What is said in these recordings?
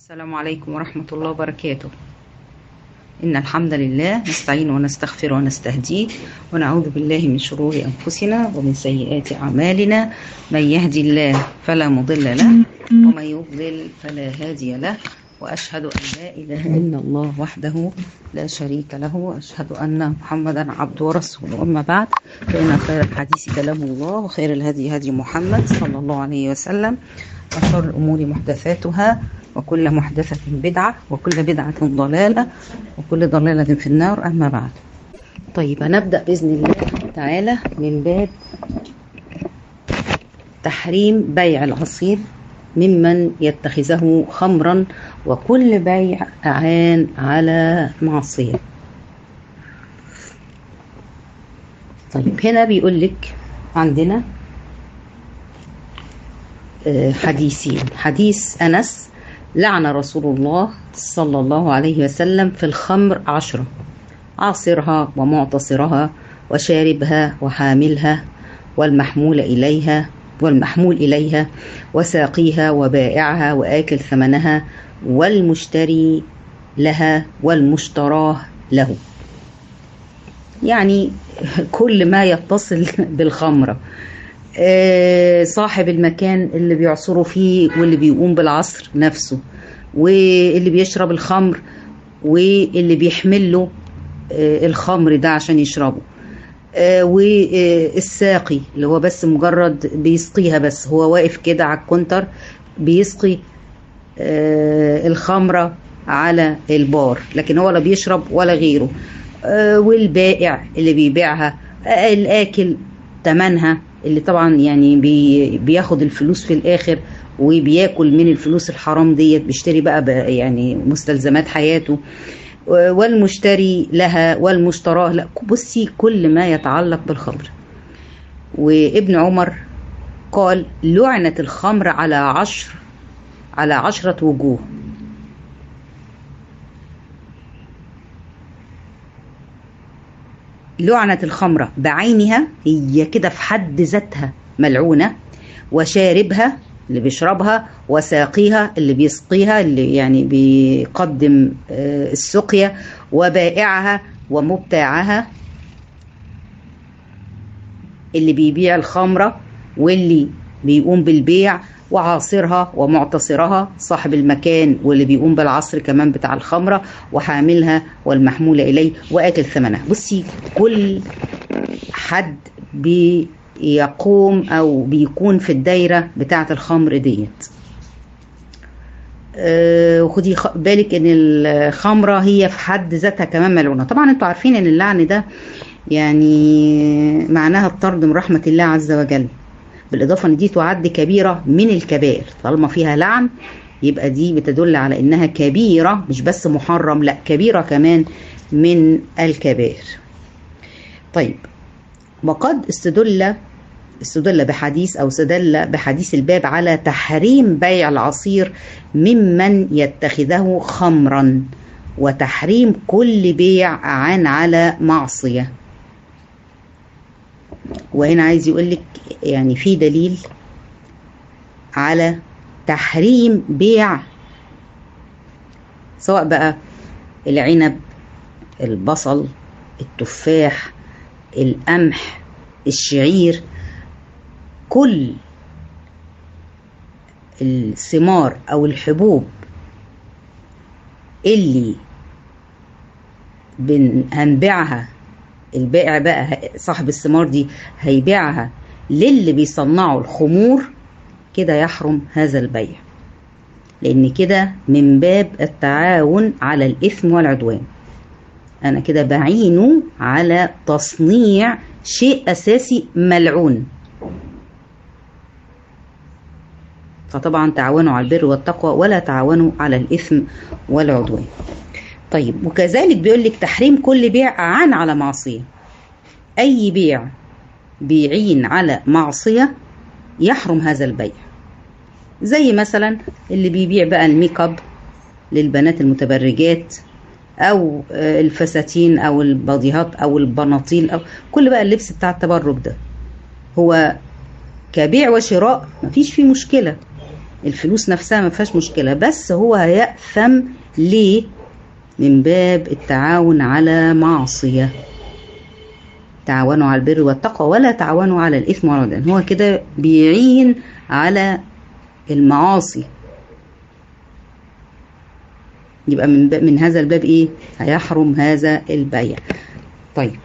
السلام عليكم ورحمة الله وبركاته إن الحمد لله نستعين ونستغفر ونستهديه ونعوذ بالله من شرور أنفسنا ومن سيئات أعمالنا من يهدي الله فلا مضل له ومن يضلل فلا هادي له وأشهد أن لا إله إلا الله وحده لا شريك له وأشهد أن محمدا عبده ورسوله أما بعد فإن خير الحديث كلام الله وخير الهدي هدي محمد صلى الله عليه وسلم وشر الأمور محدثاتها وكل محدثة بدعة وكل بدعة ضلالة وكل ضلالة في النار أما بعد طيب هنبدأ بإذن الله تعالى من باب تحريم بيع العصير ممن يتخذه خمرا وكل بيع أعان على معصية طيب هنا بيقول لك عندنا حديثين حديث أنس لعن رسول الله صلى الله عليه وسلم في الخمر عشرة عاصرها ومعتصرها وشاربها وحاملها والمحمول إليها والمحمول إليها وساقيها وبائعها وآكل ثمنها والمشتري لها والمشتراه له يعني كل ما يتصل بالخمرة صاحب المكان اللي بيعصروا فيه واللي بيقوم بالعصر نفسه واللي بيشرب الخمر واللي بيحمل له الخمر ده عشان يشربه والساقي اللي هو بس مجرد بيسقيها بس هو واقف كده على الكونتر بيسقي الخمرة على البار لكن هو لا بيشرب ولا غيره والبائع اللي بيبيعها الآكل تمنها اللي طبعا يعني بي بياخد الفلوس في الاخر وبياكل من الفلوس الحرام ديت بيشتري بقى, بقى يعني مستلزمات حياته والمشتري لها والمشتراه لا بصي كل ما يتعلق بالخمر وابن عمر قال لعنت الخمر على عشر على عشرة وجوه لعنت الخمرة بعينها هي كده في حد ذاتها ملعونة وشاربها اللي بيشربها وساقيها اللي بيسقيها اللي يعني بيقدم السقيا وبائعها ومبتاعها اللي بيبيع الخمرة واللي بيقوم بالبيع وعاصرها ومعتصرها صاحب المكان واللي بيقوم بالعصر كمان بتاع الخمرة وحاملها والمحمولة إليه وآكل ثمنها بصي كل حد بيقوم أو بيكون في الدايرة بتاعة الخمر ديت أه وخدي بالك ان الخمرة هي في حد ذاتها كمان ملعونة طبعا انتوا عارفين ان اللعن ده يعني معناها الطرد من رحمة الله عز وجل بالإضافة أن دي تعد كبيرة من الكبائر طالما فيها لعن يبقى دي بتدل على إنها كبيرة مش بس محرم لا كبيرة كمان من الكبائر طيب وقد استدل استدل بحديث أو استدل بحديث الباب على تحريم بيع العصير ممن يتخذه خمرا وتحريم كل بيع عن على معصيه وهنا عايز يقول لك يعني في دليل على تحريم بيع سواء بقى العنب البصل التفاح القمح الشعير كل الثمار او الحبوب اللي هنبيعها البائع بقى صاحب الثمار دي هيبيعها للي بيصنعوا الخمور كده يحرم هذا البيع لان كده من باب التعاون على الاثم والعدوان انا كده بعينه على تصنيع شيء اساسي ملعون فطبعا تعاونوا على البر والتقوى ولا تعاونوا على الاثم والعدوان طيب وكذلك بيقول لك تحريم كل بيع عن على معصية أي بيع بيعين على معصية يحرم هذا البيع زي مثلا اللي بيبيع بقى الميك اب للبنات المتبرجات او الفساتين او الباديهات او البناطيل او كل بقى اللبس بتاع التبرج ده هو كبيع وشراء مفيش فيه مشكله الفلوس نفسها ما فيهاش مشكلة بس هو هيأثم ليه من باب التعاون على معصية تعاونوا على البر والتقوى ولا تعاونوا على الإثم والعدوان هو كده بيعين على المعاصي يبقى من باب من هذا الباب ايه هيحرم هذا البيع طيب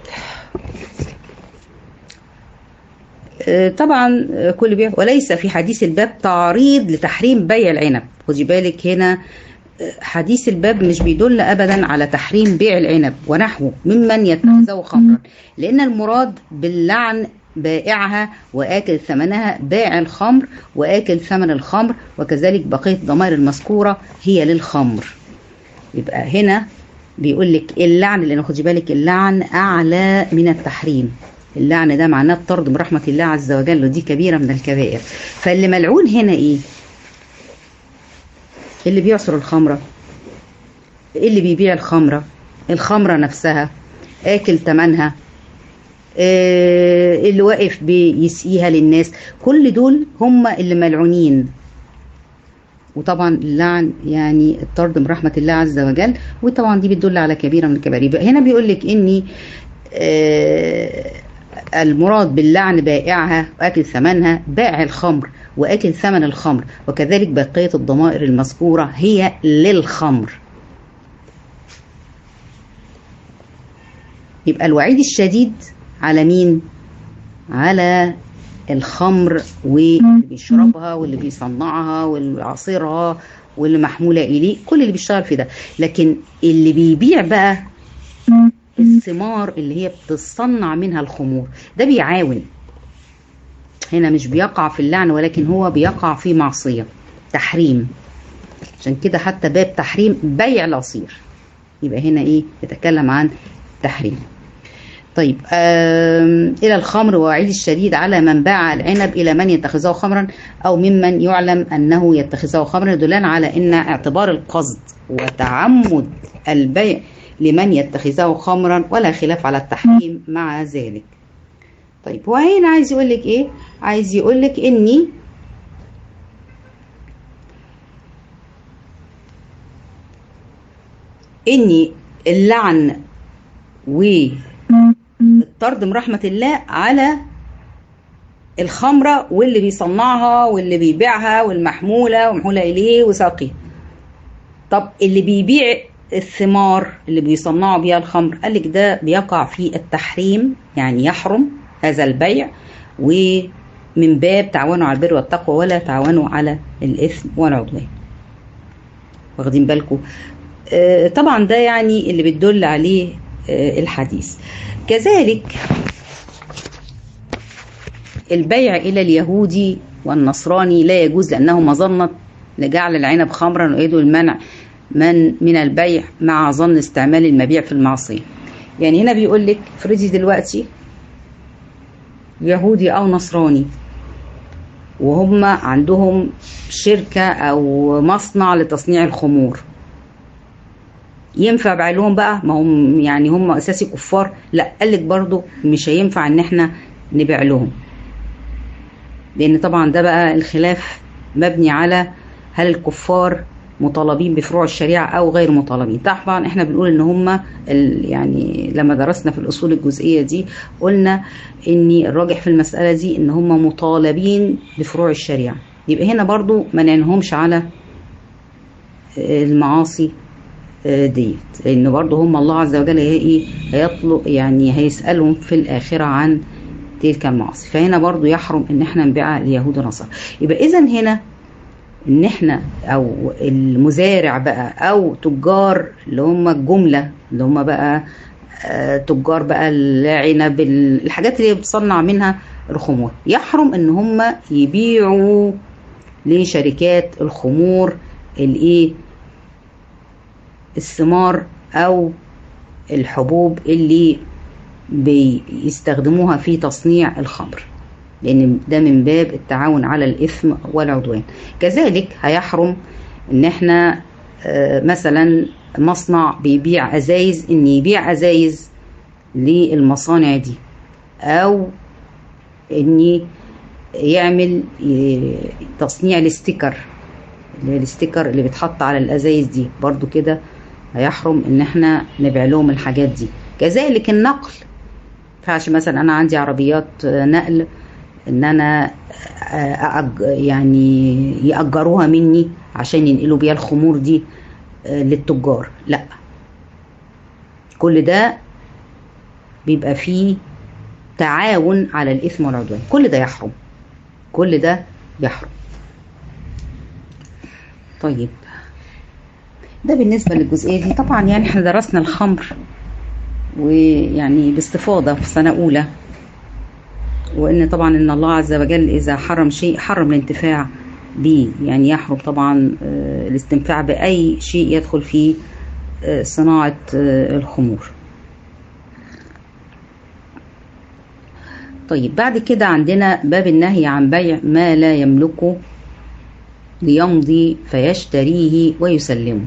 آه، طبعا آه، كل بيع وليس في حديث الباب تعريض لتحريم بيع العنب خدي بالك هنا آه، حديث الباب مش بيدل ابدا على تحريم بيع العنب ونحوه ممن يتخذه خمرا لان المراد باللعن بائعها واكل ثمنها بائع الخمر واكل ثمن الخمر وكذلك بقيه الضمائر المذكوره هي للخمر يبقى هنا بيقول لك اللعن لان خدي بالك اللعن اعلى من التحريم اللعن ده معناه الطرد من رحمه الله عز وجل ودي كبيره من الكبائر فاللي ملعون هنا ايه اللي بيعصر الخمره اللي بيبيع الخمره الخمره نفسها اكل ثمنها آه، اللي واقف بيسقيها للناس كل دول هم اللي ملعونين وطبعا اللعن يعني الطرد من رحمة الله عز وجل وطبعا دي بتدل على كبيرة من الكبائر يبقى هنا بيقول لك اني آه، المراد باللعن بائعها واكل ثمنها بائع الخمر واكل ثمن الخمر وكذلك بقية الضمائر المذكورة هي للخمر يبقى الوعيد الشديد على مين على الخمر واللي بيشربها واللي بيصنعها واللي عصيرها واللي محمولة إليه كل اللي بيشتغل في ده لكن اللي بيبيع بقى الثمار اللي هي بتصنع منها الخمور ده بيعاون هنا مش بيقع في اللعن ولكن هو بيقع في معصية تحريم عشان كده حتى باب تحريم بيع العصير يبقى هنا ايه يتكلم عن تحريم طيب آم، إلى الخمر ووعيد الشديد على من باع العنب إلى من يتخذه خمرا أو ممن يعلم أنه يتخذه خمرا يدلان على أن اعتبار القصد وتعمد البيع لمن يتخذه خمرا ولا خلاف على التحريم مع ذلك طيب هو هنا عايز يقول لك ايه عايز يقول لك اني اني اللعن والطرد من رحمة الله على الخمرة واللي بيصنعها واللي بيبيعها والمحمولة ومحمولة إليه وساقيه طب اللي بيبيع الثمار اللي بيصنعوا بيها الخمر قال لك ده بيقع في التحريم يعني يحرم هذا البيع ومن باب تعاونوا على البر والتقوى ولا تعاونوا على الإثم والعدوان واخدين بالكم آه طبعا ده يعني اللي بتدل عليه آه الحديث كذلك البيع إلى اليهودي والنصراني لا يجوز لأنه مظنة لجعل العنب خمرا ويريد المنع من من البيع مع ظن استعمال المبيع في المعصية يعني هنا بيقول لك افرضي دلوقتي يهودي أو نصراني وهم عندهم شركة أو مصنع لتصنيع الخمور ينفع بيع لهم بقى ما هم يعني هم اساسي كفار لا قال لك برضه مش هينفع ان احنا نبيع لهم لان طبعا ده بقى الخلاف مبني على هل الكفار مطالبين بفروع الشريعة أو غير مطالبين طبعا احنا بنقول ان هم يعني لما درسنا في الأصول الجزئية دي قلنا ان الراجح في المسألة دي ان هم مطالبين بفروع الشريعة يبقى هنا برضو ما نعنهمش على المعاصي ديت لان برضو هم الله عز وجل ايه هيطلب يعني هيسألهم في الآخرة عن تلك المعاصي فهنا برضو يحرم ان احنا نبيع اليهود والنصارى يبقى اذا هنا ان احنا او المزارع بقى او تجار اللي هم الجملة اللي هم بقى آه تجار بقى العنب الحاجات اللي بتصنع منها الخمور يحرم ان هم يبيعوا لشركات الخمور الايه الثمار او الحبوب اللي بيستخدموها في تصنيع الخمر لان ده من باب التعاون على الاثم والعدوان كذلك هيحرم ان احنا مثلا مصنع بيبيع ازايز ان يبيع ازايز للمصانع دي او ان يعمل تصنيع الاستيكر اللي هي الستيكر اللي بيتحط على الازايز دي برضو كده هيحرم ان احنا نبيع لهم الحاجات دي كذلك النقل ينفعش مثلا انا عندي عربيات نقل ان انا أأج يعني يأجروها مني عشان ينقلوا بيها الخمور دي للتجار لا كل ده بيبقى فيه تعاون على الإثم والعدوان كل ده يحرم كل ده يحرم طيب ده بالنسبة للجزئية دي طبعا يعني احنا درسنا الخمر ويعني باستفاضة في سنة أولى وإن طبعا إن الله عز وجل إذا حرم شيء حرم الانتفاع به يعني يحرم طبعا الاستنفاع بأي شيء يدخل في صناعة الخمور طيب بعد كده عندنا باب النهي عن بيع ما لا يملكه ليمضي فيشتريه ويسلمه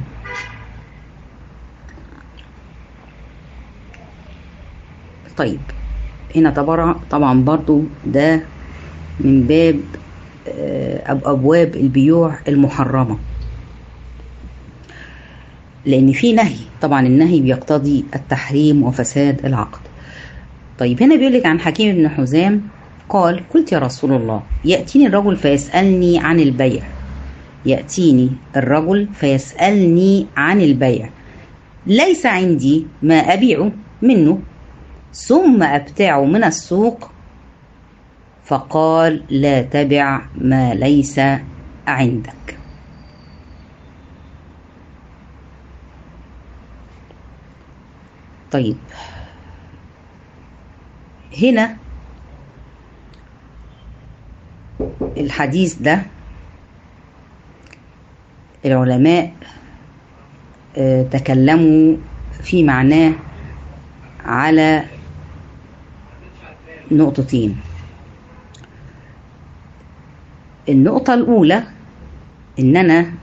طيب هنا طبعا طبعا برضو ده من باب أبواب البيوع المحرمة لأن في نهي طبعا النهي بيقتضي التحريم وفساد العقد طيب هنا بيقول لك عن حكيم بن حزام قال قلت يا رسول الله يأتيني الرجل فيسألني عن البيع يأتيني الرجل فيسألني عن البيع ليس عندي ما أبيع منه ثم أبتاع من السوق فقال لا تبع ما ليس عندك طيب هنا الحديث ده العلماء تكلموا في معناه على نقطتين النقطة الأولى إن أنا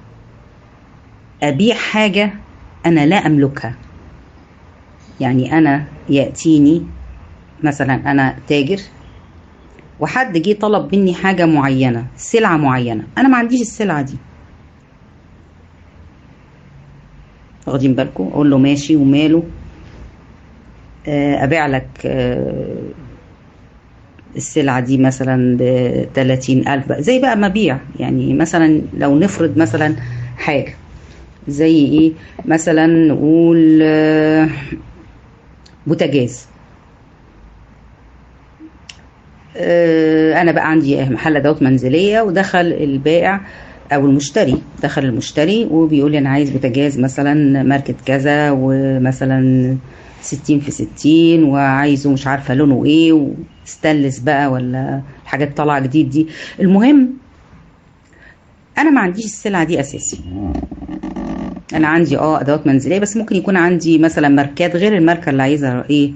أبيع حاجة أنا لا أملكها يعني أنا يأتيني مثلا أنا تاجر وحد جه طلب مني حاجة معينة سلعة معينة أنا ما عنديش السلعة دي واخدين بالكم أقول له ماشي وماله أبيع لك السلعة دي مثلا بتلاتين ألف زي بقى مبيع يعني مثلا لو نفرض مثلا حاجة زي ايه مثلا نقول بوتاجاز انا بقى عندي محل ادوات منزليه ودخل البائع او المشتري دخل المشتري وبيقول لي انا عايز بوتاجاز مثلا ماركه كذا ومثلا ستين في ستين وعايزه مش عارفه لونه ايه وستانلس بقى ولا حاجات طالعه جديد دي المهم انا ما عنديش السلعه دي اساسي انا عندي اه ادوات منزليه بس ممكن يكون عندي مثلا ماركات غير الماركه اللي عايزها ايه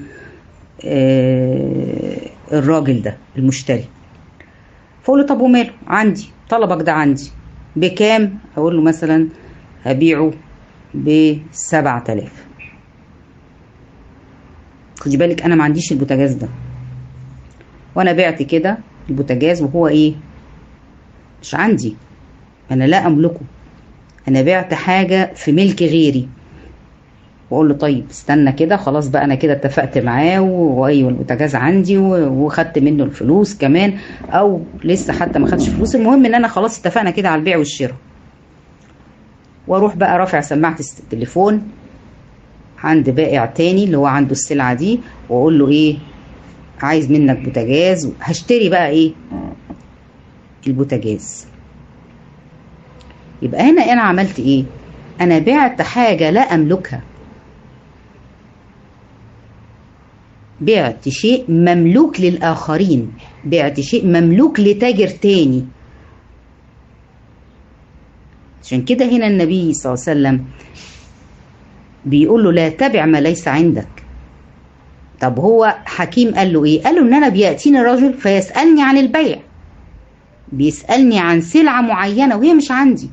آه الراجل ده المشتري فاقول له طب وماله عندي طلبك ده عندي بكام اقول له مثلا هبيعه ب 7000 خدي بالك انا ما عنديش البوتاجاز ده وانا بعت كده البوتاجاز وهو ايه مش عندي انا لا املكه انا بعت حاجه في ملك غيري واقول له طيب استنى كده خلاص بقى انا كده اتفقت معاه وايوه البوتاجاز عندي وخدت منه الفلوس كمان او لسه حتى ما خدش فلوس المهم ان انا خلاص اتفقنا كده على البيع والشراء واروح بقى رافع سماعه التليفون عند بائع تاني اللي هو عنده السلعه دي واقول له ايه عايز منك بوتاجاز هشتري بقى ايه البوتاجاز يبقى هنا انا عملت ايه انا بعت حاجه لا املكها بعت شيء مملوك للآخرين بعت شيء مملوك لتاجر تاني عشان كده هنا النبي صلى الله عليه وسلم بيقول له لا تبع ما ليس عندك طب هو حكيم قال له ايه قال له ان انا بياتيني رجل فيسالني عن البيع بيسالني عن سلعه معينه وهي مش عندي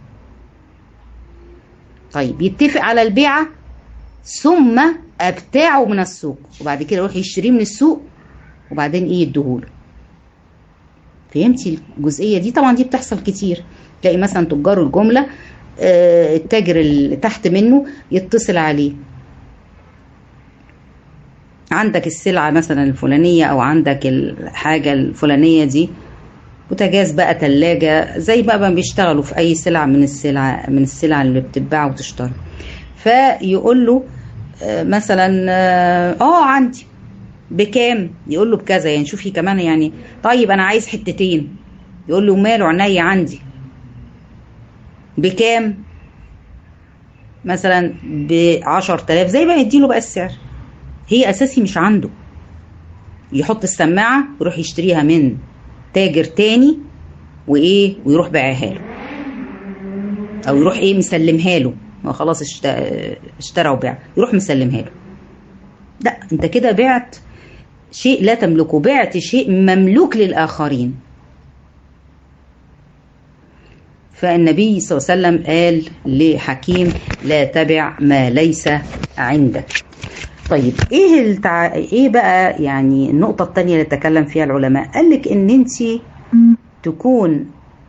طيب يتفق على البيعه ثم ابتاعه من السوق وبعد كده يروح يشتريه من السوق وبعدين ايه يديهوله فهمتي الجزئيه دي طبعا دي بتحصل كتير تلاقي مثلا تجار الجمله آه، التاجر اللي تحت منه يتصل عليه عندك السلعة مثلا الفلانية أو عندك الحاجة الفلانية دي بوتاجاز بقى تلاجة زي بقى ما بيشتغلوا في أي سلعة من السلع من السلع اللي بتتباع وتشترى فيقول له آه، مثلا اه آه، عندي بكام يقول له بكذا يعني شوفي كمان يعني طيب انا عايز حتتين يقول له ماله عينيا عندي بكام مثلا ب 10000 زي ما يديله بقى السعر هي اساسي مش عنده يحط السماعه ويروح يشتريها من تاجر تاني وايه ويروح بايعها له او يروح ايه مسلمها له هو خلاص اشترى وباع يروح مسلمها له لا انت كده بعت شيء لا تملكه بعت شيء مملوك للآخرين فالنبي صلى الله عليه وسلم قال لحكيم لا تبع ما ليس عندك طيب ايه التع... ايه بقى يعني النقطة الثانية اللي تكلم فيها العلماء قال لك ان انت تكون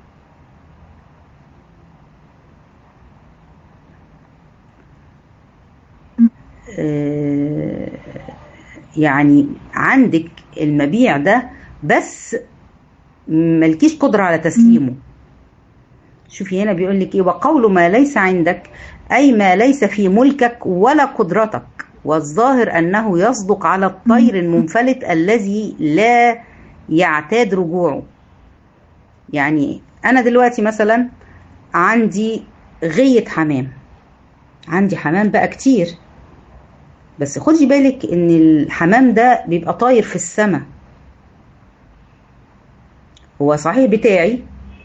آه يعني عندك المبيع ده بس ملكيش قدرة على تسليمه شوفي هنا بيقول لك ايه وقول ما ليس عندك اي ما ليس في ملكك ولا قدرتك والظاهر انه يصدق على الطير المنفلت الذي لا يعتاد رجوعه يعني انا دلوقتي مثلا عندي غية حمام عندي حمام بقى كتير بس خدي بالك ان الحمام ده بيبقى طاير في السماء هو صحيح بتاعي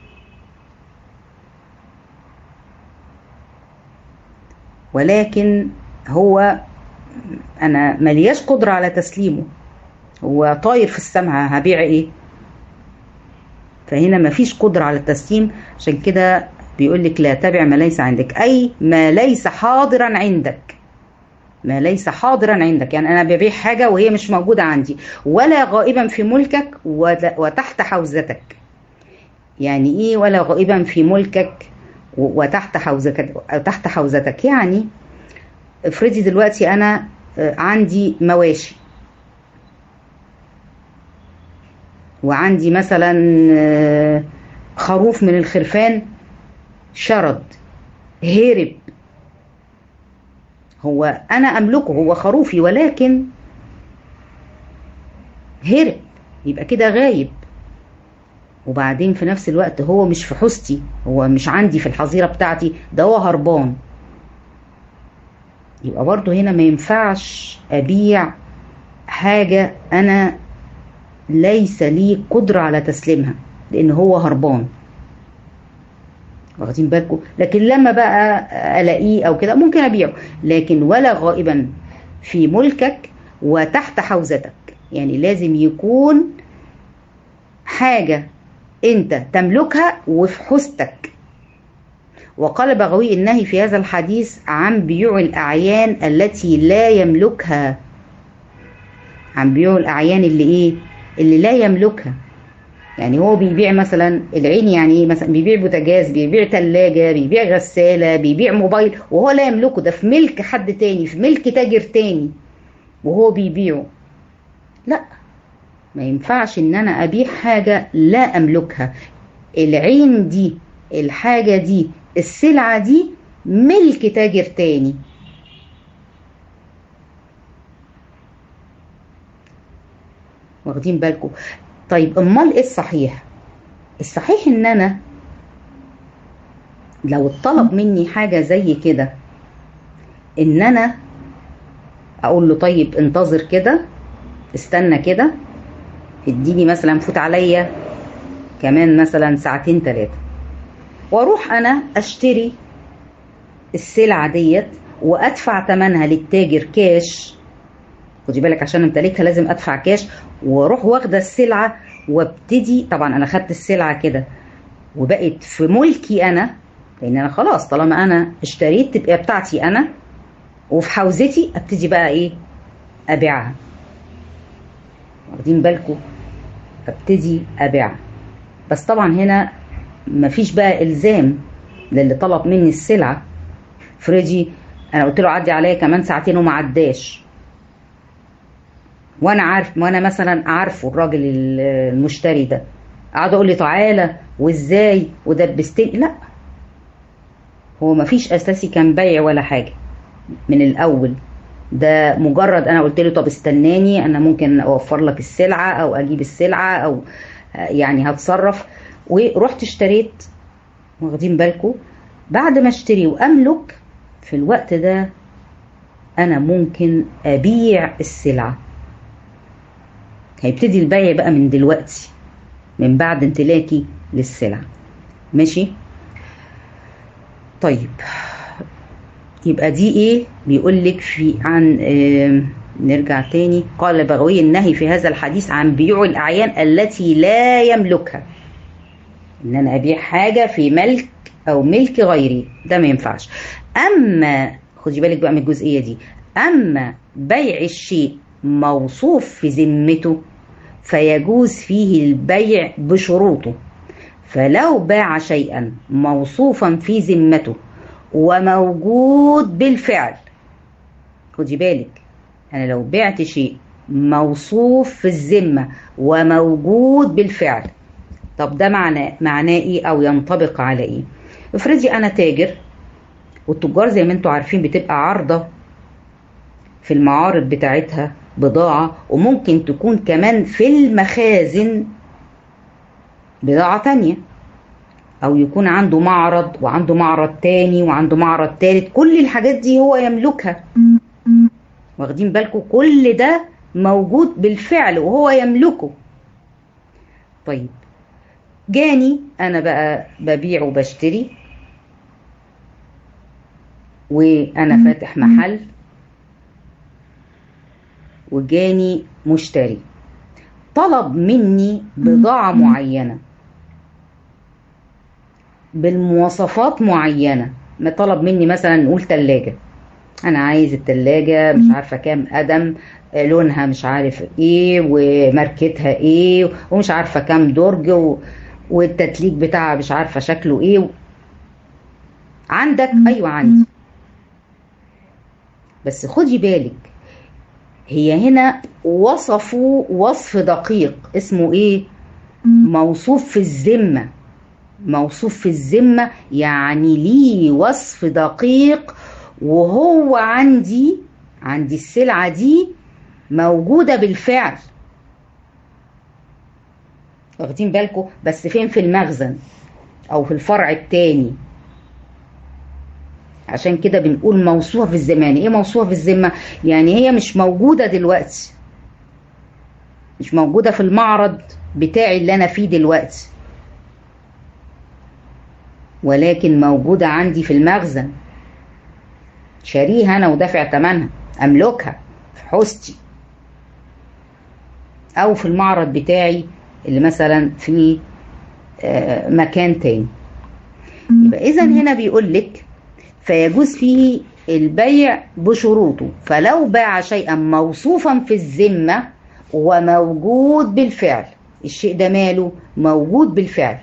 ولكن هو انا ملياش قدرة على تسليمه هو طاير في السماء هبيع ايه فهنا مفيش قدرة على التسليم عشان كده بيقول لك لا تبع ما ليس عندك اي ما ليس حاضرا عندك ما ليس حاضرا عندك يعني انا ببيع حاجه وهي مش موجوده عندي ولا غائبا في ملكك وتحت حوزتك يعني ايه ولا غائبا في ملكك وتحت حوزتك تحت حوزتك يعني افرضي دلوقتي انا عندي مواشي وعندي مثلا خروف من الخرفان شرد هرب هو انا املكه هو خروفي ولكن هرب يبقى كده غايب وبعدين في نفس الوقت هو مش في حوزتي هو مش عندي في الحظيره بتاعتي ده هو هربان يبقى برضو هنا ما ينفعش ابيع حاجه انا ليس لي قدره على تسليمها لان هو هربان واخدين بالكم لكن لما بقى الاقيه او كده ممكن ابيعه لكن ولا غائبا في ملكك وتحت حوزتك يعني لازم يكون حاجة انت تملكها وفي حوزتك وقال بغوي النهي في هذا الحديث عن بيوع الأعيان التي لا يملكها عن بيوع الأعيان اللي إيه اللي لا يملكها يعني هو بيبيع مثلا العين يعني ايه مثلا بيبيع بوتاجاز بيبيع ثلاجة بيبيع غسالة بيبيع موبايل وهو لا يملكه ده في ملك حد تاني في ملك تاجر تاني وهو بيبيعه لا ما ينفعش ان انا ابيع حاجة لا املكها العين دي الحاجة دي السلعة دي ملك تاجر تاني واخدين بالكم طيب امال ايه الصحيح الصحيح ان انا لو اتطلب مني حاجة زي كده ان انا اقول له طيب انتظر كده استنى كده اديني مثلا فوت عليا كمان مثلا ساعتين ثلاثة واروح انا اشتري السلعة ديت وادفع ثمنها للتاجر كاش خدي بالك عشان امتلكها لازم ادفع كاش واروح واخده السلعه وابتدي طبعا انا خدت السلعه كده وبقت في ملكي انا لان انا خلاص طالما انا اشتريت تبقى بتاعتي انا وفي حوزتي ابتدي بقى ايه ابيعها واخدين بالكم ابتدي ابيعها بس طبعا هنا مفيش بقى الزام للي طلب مني السلعه فريدي انا قلت له عدي عليا كمان ساعتين وما عداش وانا عارف وانا مثلا عارفه الراجل المشتري ده قعد اقول لي تعالى وازاي ودبستني لا هو مفيش اساسي كان بيع ولا حاجه من الاول ده مجرد انا قلت له طب استناني انا ممكن اوفر لك السلعه او اجيب السلعه او يعني هتصرف ورحت اشتريت واخدين بالكم بعد ما اشتري واملك في الوقت ده انا ممكن ابيع السلعه هيبتدي البيع بقى من دلوقتي من بعد امتلاكي للسلعه ماشي طيب يبقى دي ايه بيقول لك في عن آه نرجع تاني قال بغوي النهي في هذا الحديث عن بيوع الاعيان التي لا يملكها ان انا ابيع حاجه في ملك او ملك غيري ده ما ينفعش اما خدي بالك بقى من الجزئيه دي اما بيع الشيء موصوف في ذمته فيجوز فيه البيع بشروطه فلو باع شيئا موصوفا في ذمته وموجود بالفعل خدي بالك انا لو بعت شيء موصوف في الذمه وموجود بالفعل طب ده معناه معناه ايه او ينطبق على ايه افرضي انا تاجر والتجار زي ما انتم عارفين بتبقى عارضه في المعارض بتاعتها بضاعه وممكن تكون كمان في المخازن بضاعه تانية او يكون عنده معرض وعنده معرض تاني وعنده معرض تالت كل الحاجات دي هو يملكها واخدين بالكم كل ده موجود بالفعل وهو يملكه طيب جاني انا بقى ببيع وبشتري وانا فاتح محل وجاني مشتري طلب مني بضاعة معينة بالمواصفات معينة ما طلب مني مثلا نقول تلاجة انا عايز التلاجة مش عارفة كام قدم لونها مش عارف ايه وماركتها ايه ومش عارفة كام درج و... والتتليج بتاعها مش عارفة شكله ايه عندك ايوه عندي بس خدي بالك هي هنا وصفوا وصف دقيق اسمه ايه موصوف في الذمه موصوف في الذمه يعني ليه وصف دقيق وهو عندي عندي السلعه دي موجوده بالفعل واخدين بالكم بس فين في المخزن او في الفرع التاني عشان كده بنقول موصوفه في الزمان ايه موصوفه في الذمه يعني هي مش موجوده دلوقتي مش موجوده في المعرض بتاعي اللي انا فيه دلوقتي ولكن موجوده عندي في المخزن شاريها انا ودافع ثمنها املكها في حوزتي او في المعرض بتاعي اللي مثلا في مكان تاني يبقى اذا هنا بيقول لك فيجوز فيه البيع بشروطه فلو باع شيئا موصوفا في الذمة وموجود بالفعل الشيء ده ماله موجود بالفعل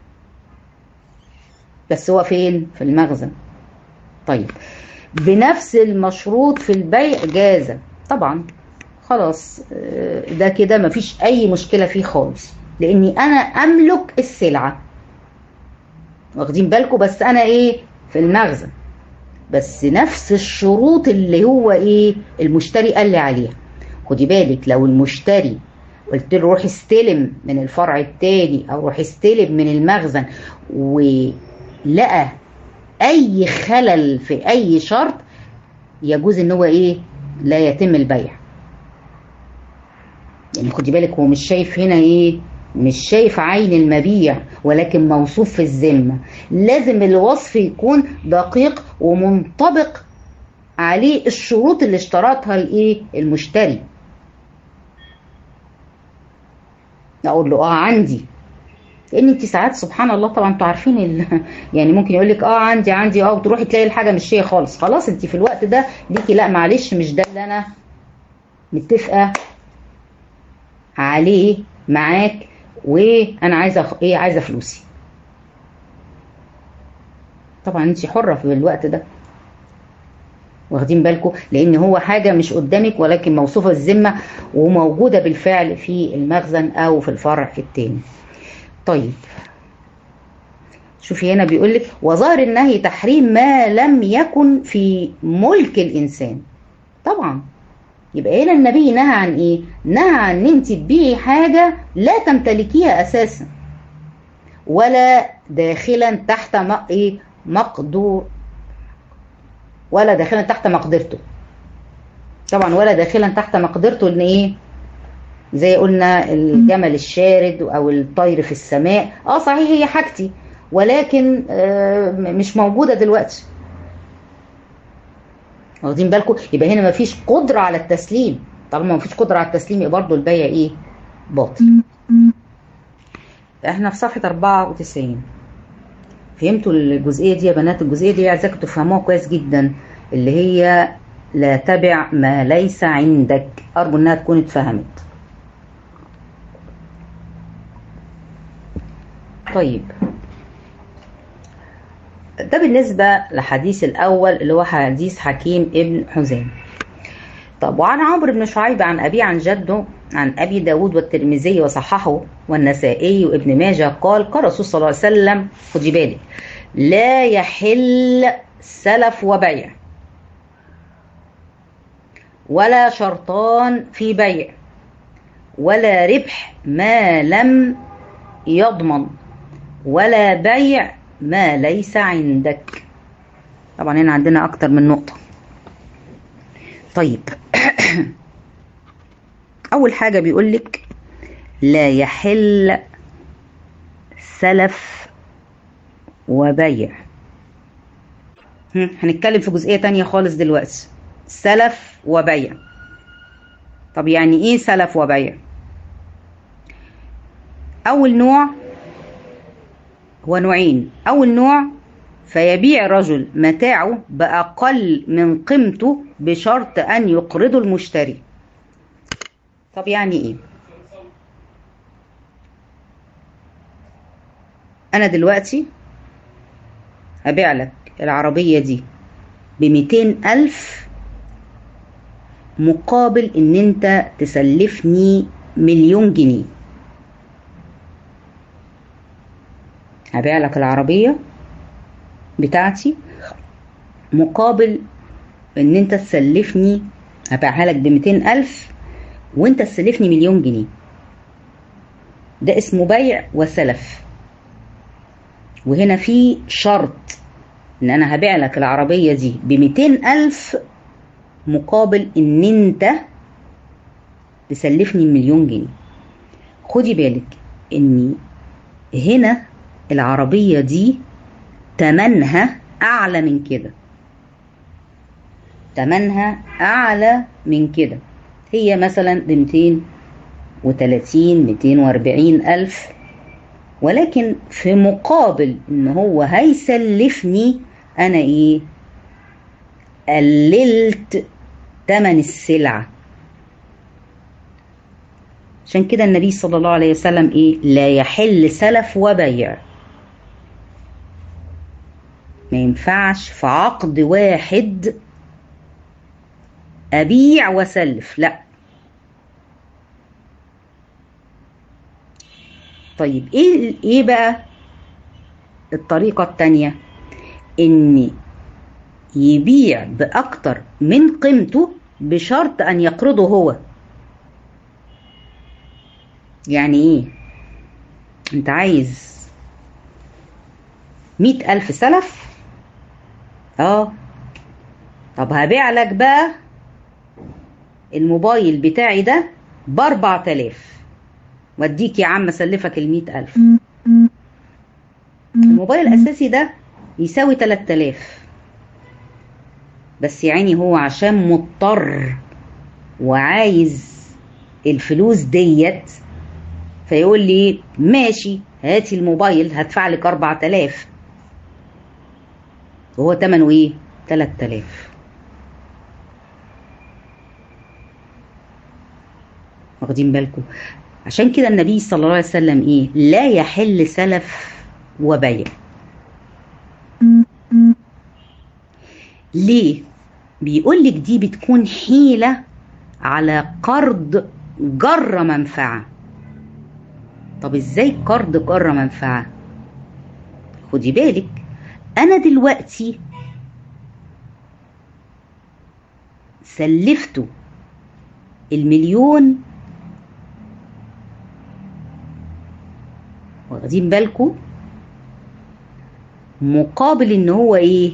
بس هو فين في المخزن طيب بنفس المشروط في البيع جاز طبعا خلاص ده كده مفيش اي مشكلة فيه خالص لاني انا املك السلعة واخدين بالكم بس انا ايه في المخزن بس نفس الشروط اللي هو ايه المشتري قال لي عليها خدي بالك لو المشتري قلت له روح استلم من الفرع التاني او روح استلم من المخزن ولقى اي خلل في اي شرط يجوز ان هو ايه لا يتم البيع يعني خدي بالك هو مش شايف هنا ايه مش شايف عين المبيع ولكن موصوف في الذمه لازم الوصف يكون دقيق ومنطبق عليه الشروط اللي اشترطها الايه المشتري اقول له اه عندي لان انت ساعات سبحان الله طبعا انتوا عارفين ال... يعني ممكن يقول لك اه عندي عندي اه وتروحي تلاقي الحاجه مش هي خالص خلاص انت في الوقت ده ليكي لا معلش مش ده اللي انا متفقه عليه معاك وانا عايزه أخ- ايه عايزه فلوسي طبعا انت حره في الوقت ده واخدين بالكم لان هو حاجه مش قدامك ولكن موصوفه الذمه وموجوده بالفعل في المخزن او في الفرع التاني طيب شوفي هنا بيقول لك وظاهر النهي تحريم ما لم يكن في ملك الانسان طبعا يبقى هنا النبي نهى عن ايه نهى عن ان انت تبيعي حاجه لا تمتلكيها اساسا ولا داخلا تحت م- ايه مقدور ولا داخلا تحت مقدرته طبعا ولا داخلا تحت مقدرته ان ايه زي قلنا الجمل الشارد او الطير في السماء اه صحيح هي حاجتي ولكن آه م- مش موجوده دلوقتي واخدين بالكم يبقى هنا مفيش قدره على التسليم طالما مفيش قدره على التسليم يبقى برضه البيع ايه باطل احنا في صفحه 94 فهمتوا الجزئيه دي يا بنات الجزئيه دي عايزاكم تفهموها كويس جدا اللي هي لا تبع ما ليس عندك ارجو انها تكون اتفهمت طيب ده بالنسبة لحديث الأول اللي هو حديث حكيم ابن حزام طب وعن عمرو بن شعيب عن أبي عن جده عن أبي داود والترمذي وصححه والنسائي وابن ماجه قال قال الرسول صلى الله عليه وسلم خدي بالك لا يحل سلف وبيع ولا شرطان في بيع ولا ربح ما لم يضمن ولا بيع ما ليس عندك طبعا هنا عندنا اكتر من نقطة طيب اول حاجة بيقولك لا يحل سلف وبيع هم، هنتكلم في جزئية تانية خالص دلوقتي سلف وبيع طب يعني ايه سلف وبيع اول نوع هو نوعين أول نوع فيبيع رجل متاعه بأقل من قيمته بشرط أن يقرضه المشتري طب يعني إيه؟ أنا دلوقتي هبيع لك العربية دي بميتين ألف مقابل إن أنت تسلفني مليون جنيه هبيع لك العربية بتاعتي مقابل ان انت تسلفني هبيعها لك بميتين الف وانت تسلفني مليون جنيه ده اسمه بيع وسلف وهنا في شرط ان انا هبيع لك العربية دي بميتين الف مقابل ان انت تسلفني مليون جنيه خدي بالك ان هنا العربية دي تمنها أعلى من كده تمنها أعلى من كده هي مثلا بمتين وتلاتين ميتين واربعين ألف ولكن في مقابل إن هو هيسلفني أنا إيه قللت تمن السلعة عشان كده النبي صلى الله عليه وسلم إيه لا يحل سلف وبيع ما ينفعش في عقد واحد أبيع وسلف لا طيب ايه ايه بقى الطريقة التانية ان يبيع بأكتر من قيمته بشرط أن يقرضه هو يعني ايه انت عايز مئة ألف سلف اه طب هبيع لك بقى الموبايل بتاعي ده بأربع تلاف واديك يا عم اسلفك المئة ألف الموبايل الأساسي ده يساوي تلات تلاف بس يعني هو عشان مضطر وعايز الفلوس ديت فيقول لي ماشي هاتي الموبايل هدفع لك أربع تلاف وهو تمنه ايه تلات تلاف واخدين بالكم عشان كده النبي صلى الله عليه وسلم ايه لا يحل سلف وبيع ليه بيقول لك دي بتكون حيلة على قرض جر منفعة طب ازاي قرض جر منفعة خدي بالك انا دلوقتي سلفته المليون واخدين بالكم مقابل ان هو ايه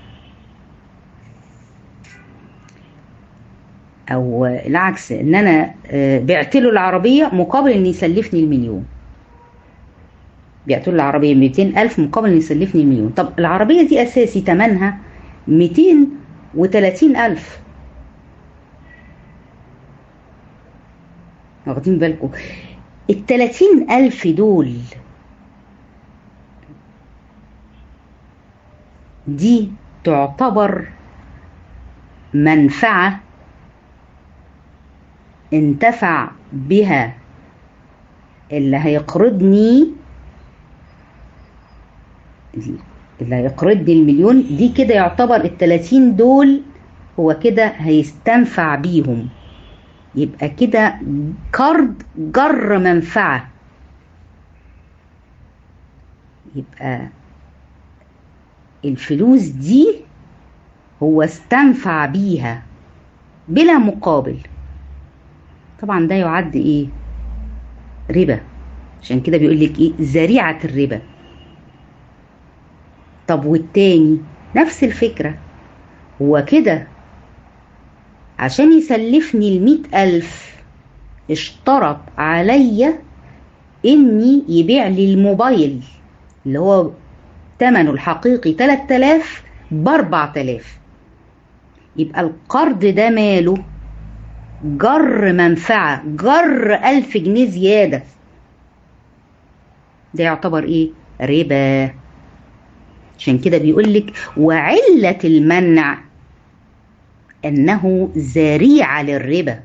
او العكس ان انا بعت له العربيه مقابل ان يسلفني المليون بعت له العربيه 200 الف مقابل ان يسلفني المليون طب العربيه دي اساسي ثمنها 230 الف واخدين بالكم ال 30 الف دول دي تعتبر منفعه انتفع بها اللي هيقرضني اللي هيقرضني المليون دي كده يعتبر التلاتين دول هو كده هيستنفع بيهم يبقى كده قرض جر منفعة يبقى الفلوس دي هو استنفع بيها بلا مقابل طبعا ده يعد ايه ربا عشان كده بيقول لك ايه ذريعه الربا طب والتاني نفس الفكره هو كده عشان يسلفني المئة ألف اشترط عليا إني يبيع لي الموبايل اللي هو تمنه الحقيقي 3000 ب 4000 يبقى القرض ده ماله جر منفعة جر ألف جنيه زيادة ده يعتبر إيه؟ ربا عشان كده بيقولك وعلة المنع أنه ذريعة للربا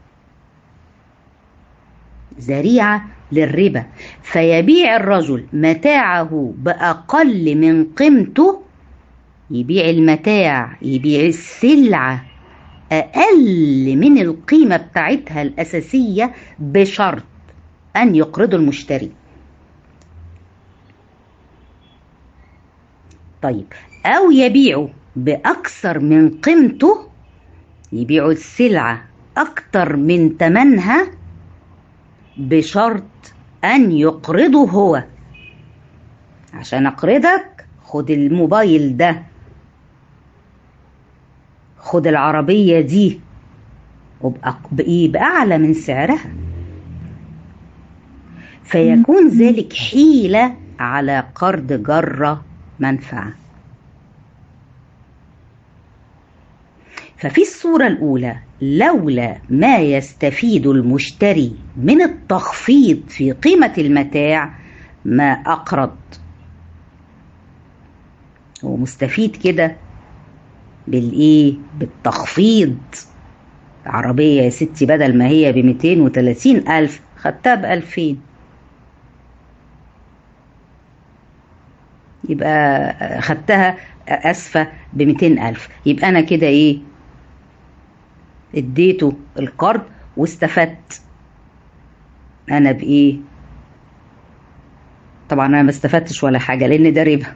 ذريعة للربا فيبيع الرجل متاعه بأقل من قيمته يبيع المتاع يبيع السلعة أقل من القيمة بتاعتها الأساسية بشرط أن يقرضوا المشتري طيب أو يبيعوا بأكثر من قيمته يبيعوا السلعة أكتر من تمنها بشرط أن يقرضه هو عشان أقرضك خد الموبايل ده خد العربية دي وبإيه بأعلى من سعرها فيكون ذلك حيلة على قرض جرة منفعة ففي الصورة الأولى لولا ما يستفيد المشتري من التخفيض في قيمة المتاع ما أقرض هو مستفيد كده بالإيه بالتخفيض عربية يا ستي بدل ما هي بميتين وتلاتين ألف خدتها بألفين يبقى خدتها أسفة بميتين ألف يبقى أنا كده إيه اديته القرض واستفدت انا بايه طبعا انا ما استفدتش ولا حاجه لان ده ربا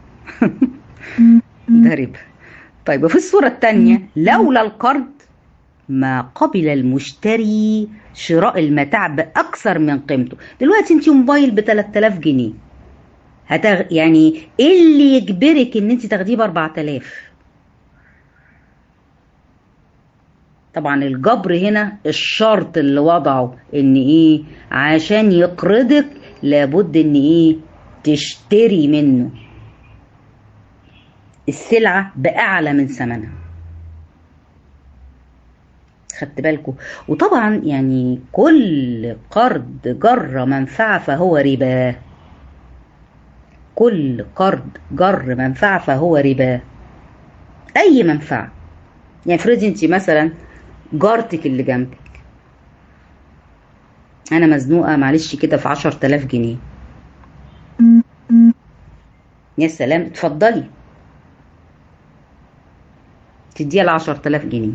ده ربا طيب وفي الصوره الثانيه لولا القرض ما قبل المشتري شراء المتاع باكثر من قيمته دلوقتي انت موبايل ب 3000 جنيه هتغ... يعني ايه اللي يجبرك ان انت تاخديه ب 4000 طبعا الجبر هنا الشرط اللي وضعه ان ايه عشان يقرضك لابد ان ايه تشتري منه السلعة بأعلى من ثمنها خدت بالكم وطبعا يعني كل قرض جر منفعة فهو ربا كل قرض جر منفعة فهو ربا أي منفعة يعني افرضي انت مثلا جارتك اللي جنبك انا مزنوقه معلش كده في عشر تلاف جنيه يا سلام اتفضلي تديها العشر تلاف جنيه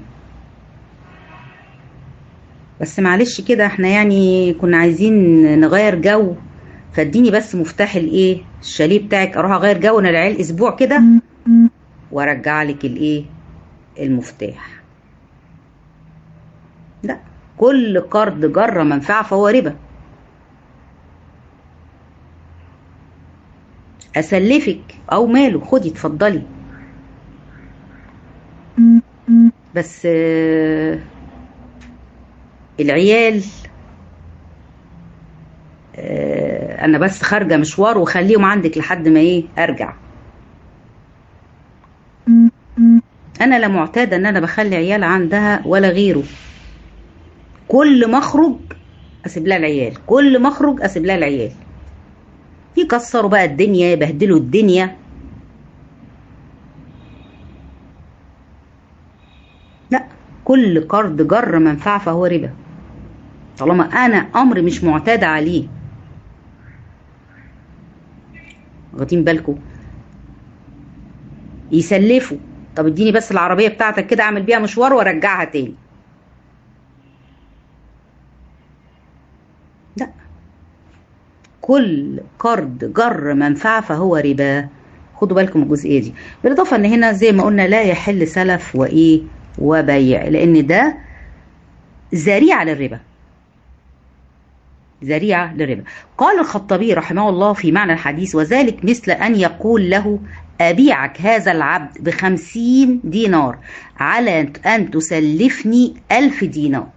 بس معلش كده احنا يعني كنا عايزين نغير جو فاديني بس مفتاح الايه الشاليه بتاعك اروح اغير جو انا العيال اسبوع كده وارجع لك الايه المفتاح لا كل قرض جر منفعه فهو ربا اسلفك او ماله خدي اتفضلي بس آه العيال آه انا بس خارجه مشوار وخليهم عندك لحد ما ايه ارجع انا لا معتاده ان انا بخلي عيال عندها ولا غيره كل ما اخرج اسيب لها العيال كل ما اخرج اسيب لها العيال يكسروا بقى الدنيا يبهدلوا الدنيا لا كل قرض جر منفعه فهو ربا طالما انا امر مش معتاد عليه واخدين بالكم يسلفوا طب اديني بس العربيه بتاعتك كده اعمل بيها مشوار وارجعها تاني لا كل قرض جر منفعه فهو ربا خدوا بالكم الجزئيه دي بالاضافه ان هنا زي ما قلنا لا يحل سلف وايه وبيع لان ده ذريعه للربا ذريعة للربا قال الخطابي رحمه الله في معنى الحديث وذلك مثل أن يقول له أبيعك هذا العبد بخمسين دينار على أن تسلفني ألف دينار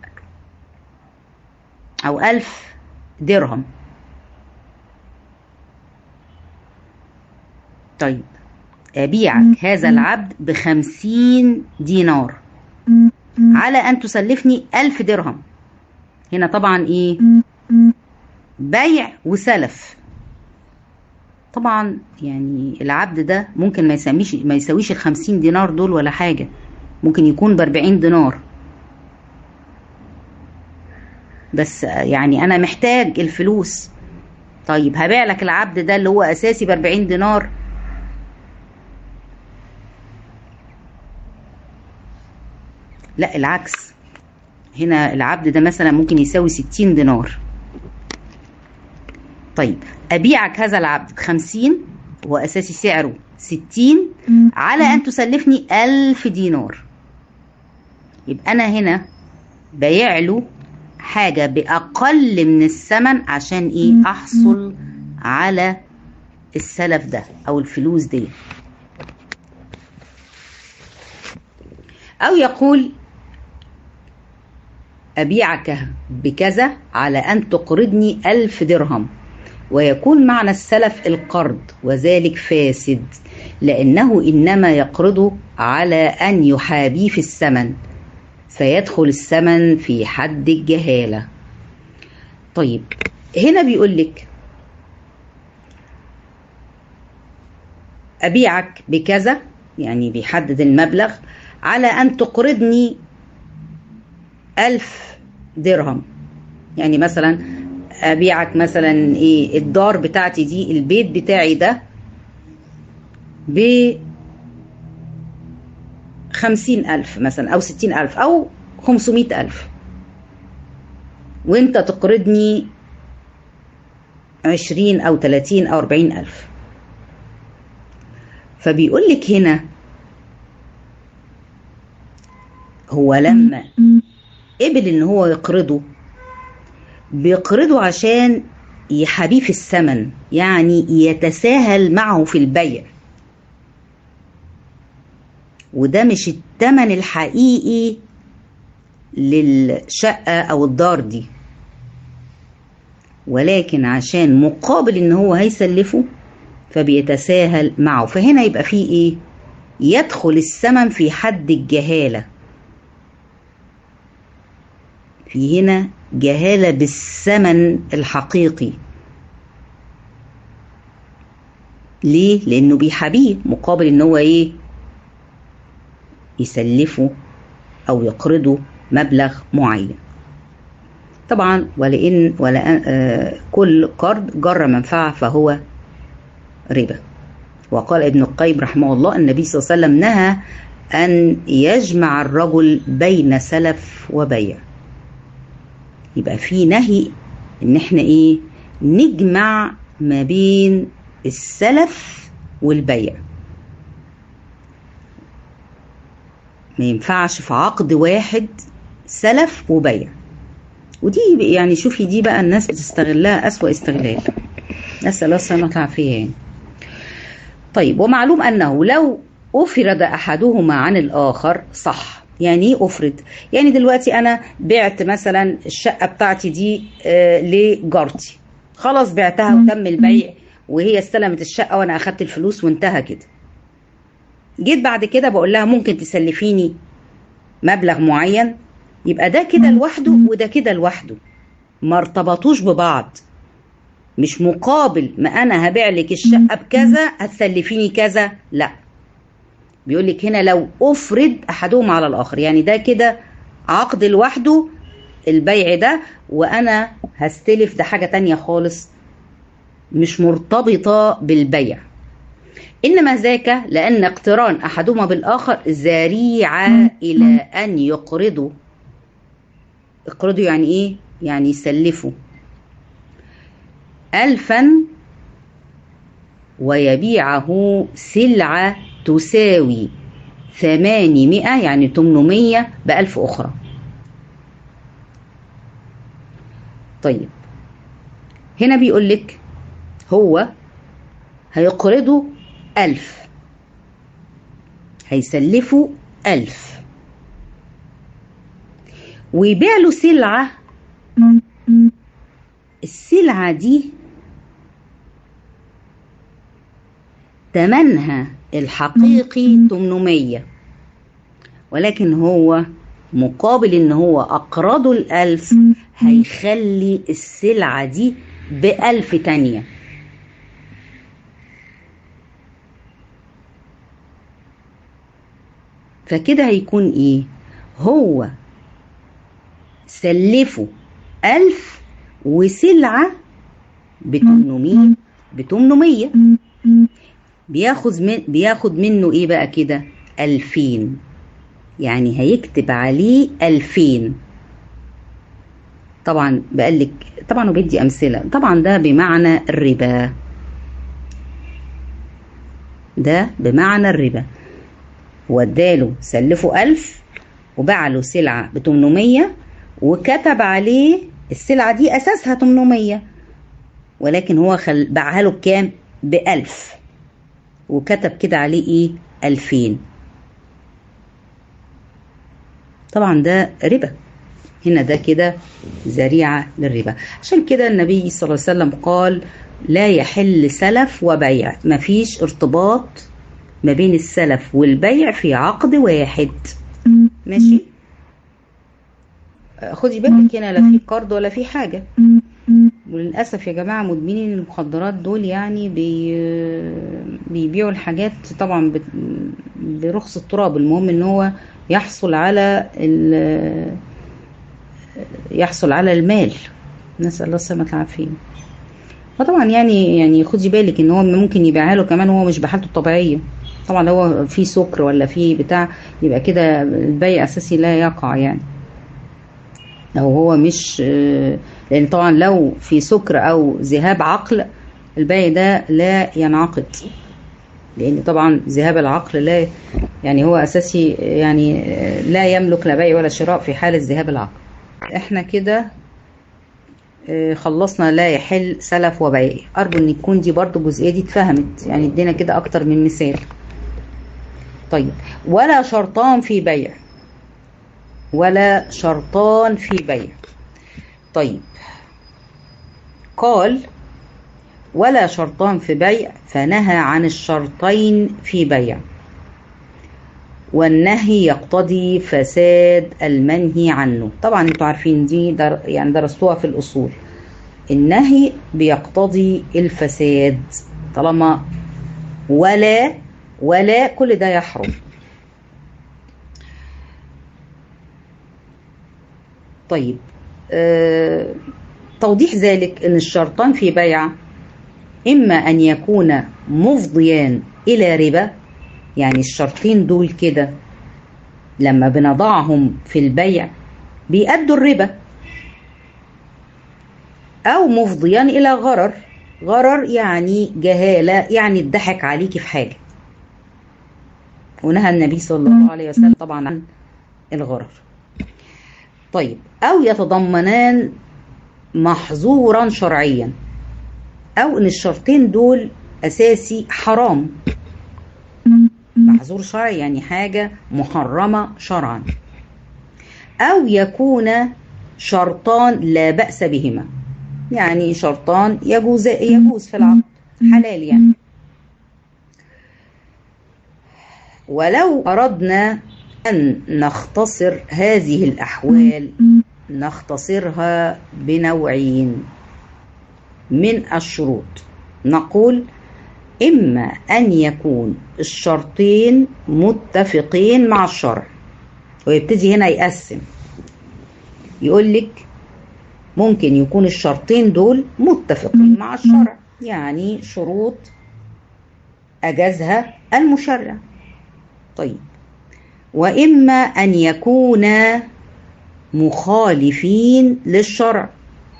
أو ألف درهم طيب أبيعك هذا العبد بخمسين دينار على أن تسلفني ألف درهم هنا طبعا إيه بيع وسلف طبعا يعني العبد ده ممكن ما يسميش ما يساويش ال 50 دينار دول ولا حاجه ممكن يكون ب 40 دينار بس يعني انا محتاج الفلوس طيب هبيع لك العبد ده اللي هو اساسي ب 40 دينار لا العكس هنا العبد ده مثلا ممكن يساوي 60 دينار طيب أبيعك هذا العبد بخمسين هو أساسي سعره ستين على أن تسلفني ألف دينار يبقى أنا هنا بايع له حاجة بأقل من الثمن عشان إيه أحصل على السلف ده أو الفلوس دي أو يقول أبيعك بكذا على أن تقرضني ألف درهم ويكون معنى السلف القرض وذلك فاسد لأنه إنما يقرضه على أن يحابيه في الثمن فيدخل الثمن في حد الجهالة طيب هنا بيقول لك أبيعك بكذا يعني بيحدد المبلغ على أن تقرضني ألف درهم يعني مثلا ابيعك مثلا ايه الدار بتاعتي دي البيت بتاعي ده ب خمسين ألف مثلا أو ستين ألف أو خمسمائة ألف وانت تقرضني عشرين أو تلاتين أو أربعين ألف فبيقول لك هنا هو لما قبل ان هو يقرضه بيقرضه عشان يحابيه في الثمن يعني يتساهل معه في البيع وده مش الثمن الحقيقي للشقة أو الدار دي ولكن عشان مقابل إن هو هيسلفه فبيتساهل معه فهنا يبقى فيه إيه؟ يدخل الثمن في حد الجهالة في هنا جهالة بالثمن الحقيقي ليه؟ لأنه بيحابيه مقابل إن هو إيه؟ يسلفه أو يقرضه مبلغ معين طبعا ولئن ولا آه كل قرض جر منفعة فهو ربا وقال ابن القيم رحمه الله النبي صلى الله عليه وسلم نهى أن يجمع الرجل بين سلف وبيع يبقى في نهي ان احنا ايه نجمع ما بين السلف والبيع ما ينفعش في عقد واحد سلف وبيع ودي يعني شوفي دي بقى الناس بتستغلها أسوأ استغلال نسأل الله السلامة والعافية يعني طيب ومعلوم أنه لو أفرد أحدهما عن الآخر صح يعني ايه أفرد يعني دلوقتي أنا بعت مثلا الشقة بتاعتي دي آه لجارتي خلاص بعتها وتم البيع وهي استلمت الشقة وأنا أخدت الفلوس وانتهى كده جيت بعد كده بقول لها ممكن تسلفيني مبلغ معين يبقى ده كده لوحده وده كده لوحده ما ارتبطوش ببعض مش مقابل ما انا هبيع لك الشقه بكذا هتسلفيني كذا لا بيقول لك هنا لو افرد احدهم على الاخر يعني ده كده عقد لوحده البيع ده وانا هستلف ده حاجه تانية خالص مش مرتبطه بالبيع انما ذاك لان اقتران احدهما بالاخر ذريعه الى ان يقرضوا اقرضوا يعني ايه يعني يسلفوا ألفا ويبيعه سلعة تساوي ثمانمائة يعني تمنمية بألف أخرى طيب هنا بيقول لك هو هيقرضوا ألف هيسلفوا ألف ويبيع له سلعة السلعة دي تمنها الحقيقي 800 ولكن هو مقابل ان هو اقرضه الالف هيخلي السلعة دي بألف تانية فكده هيكون ايه هو سلفه ألف وسلعة بتمنمية بتمنمية بياخد من بياخد منه ايه بقى كده ألفين يعني هيكتب عليه ألفين طبعا بقالك طبعا وبدي أمثلة طبعا ده بمعنى الربا ده بمعنى الربا هو اداله سلفه ألف وباع له سلعة بتمنمية وكتب عليه السلعة دي أساسها 800 ولكن هو خل... باعها له بكام؟ بألف وكتب كده عليه إيه؟ ألفين طبعا ده ربا هنا ده كده ذريعة للربا عشان كده النبي صلى الله عليه وسلم قال لا يحل سلف وبيع مفيش ارتباط ما بين السلف والبيع في عقد واحد ماشي خدي بالك هنا لا في قرض ولا في حاجة وللأسف يا جماعة مدمنين المخدرات دول يعني بي بيبيعوا الحاجات طبعا برخص التراب المهم ان هو يحصل على يحصل على المال نسأل الله السلامة والعافية فطبعا يعني يعني خدي بالك ان هو ممكن يبيعها له كمان وهو مش بحالته الطبيعية طبعا لو هو في سكر ولا في بتاع يبقى كده البيع اساسي لا يقع يعني او هو مش لان طبعا لو في سكر او ذهاب عقل البيع ده لا ينعقد لان طبعا ذهاب العقل لا يعني هو اساسي يعني لا يملك لا بيع ولا شراء في حالة ذهاب العقل احنا كده خلصنا لا يحل سلف وبيع ارجو ان يكون دي برضو الجزئيه دي اتفهمت يعني ادينا كده اكتر من مثال طيب ولا شرطان في بيع ولا شرطان في بيع طيب قال ولا شرطان في بيع فنهى عن الشرطين في بيع والنهي يقتضي فساد المنهي عنه طبعا انتوا عارفين دي در يعني درستوها في الاصول النهي بيقتضي الفساد طالما ولا ولا كل ده يحرم طيب آه توضيح ذلك ان الشرطان في بيع اما ان يكون مفضيان الى ربا يعني الشرطين دول كده لما بنضعهم في البيع بيأدوا الربا او مفضيان الى غرر غرر يعني جهاله يعني اتضحك عليكي في حاجه ونهى النبي صلى الله عليه وسلم طبعا عن الغرر طيب او يتضمنان محظورا شرعيا او ان الشرطين دول اساسي حرام محظور شرعي يعني حاجه محرمه شرعا او يكون شرطان لا باس بهما يعني شرطان يجوز يجوز في العقد حلال يعني ولو أردنا أن نختصر هذه الأحوال نختصرها بنوعين من الشروط نقول إما أن يكون الشرطين متفقين مع الشرع ويبتدي هنا يقسم يقول لك ممكن يكون الشرطين دول متفقين مع الشرع يعني شروط أجازها المشرع طيب وإما أن يكونا مخالفين للشرع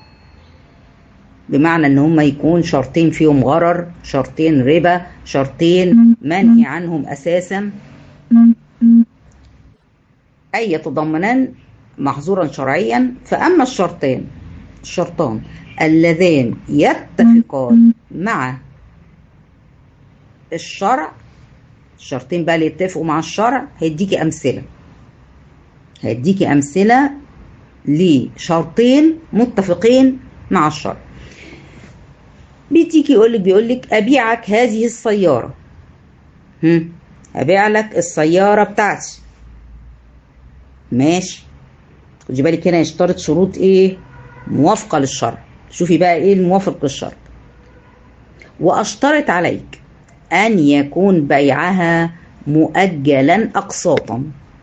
بمعنى ان هم يكون شرطين فيهم غرر شرطين ربا شرطين منهي عنهم اساسا اي يتضمنان محظورا شرعيا فاما الشرطين الشرطان اللذان يتفقان مع الشرع الشرطين بقى اللي يتفقوا مع الشرع هيديكي امثله هيديكي امثله لشرطين متفقين مع الشرع بيديكي يقول لك بيقول لك ابيعك هذه السياره هم ابيع لك السياره بتاعتي ماشي خدي بالك هنا يشترط شروط ايه موافقه للشرع شوفي بقى ايه الموافق للشرع واشترط عليك ان يكون بيعها مؤجلا اقساطا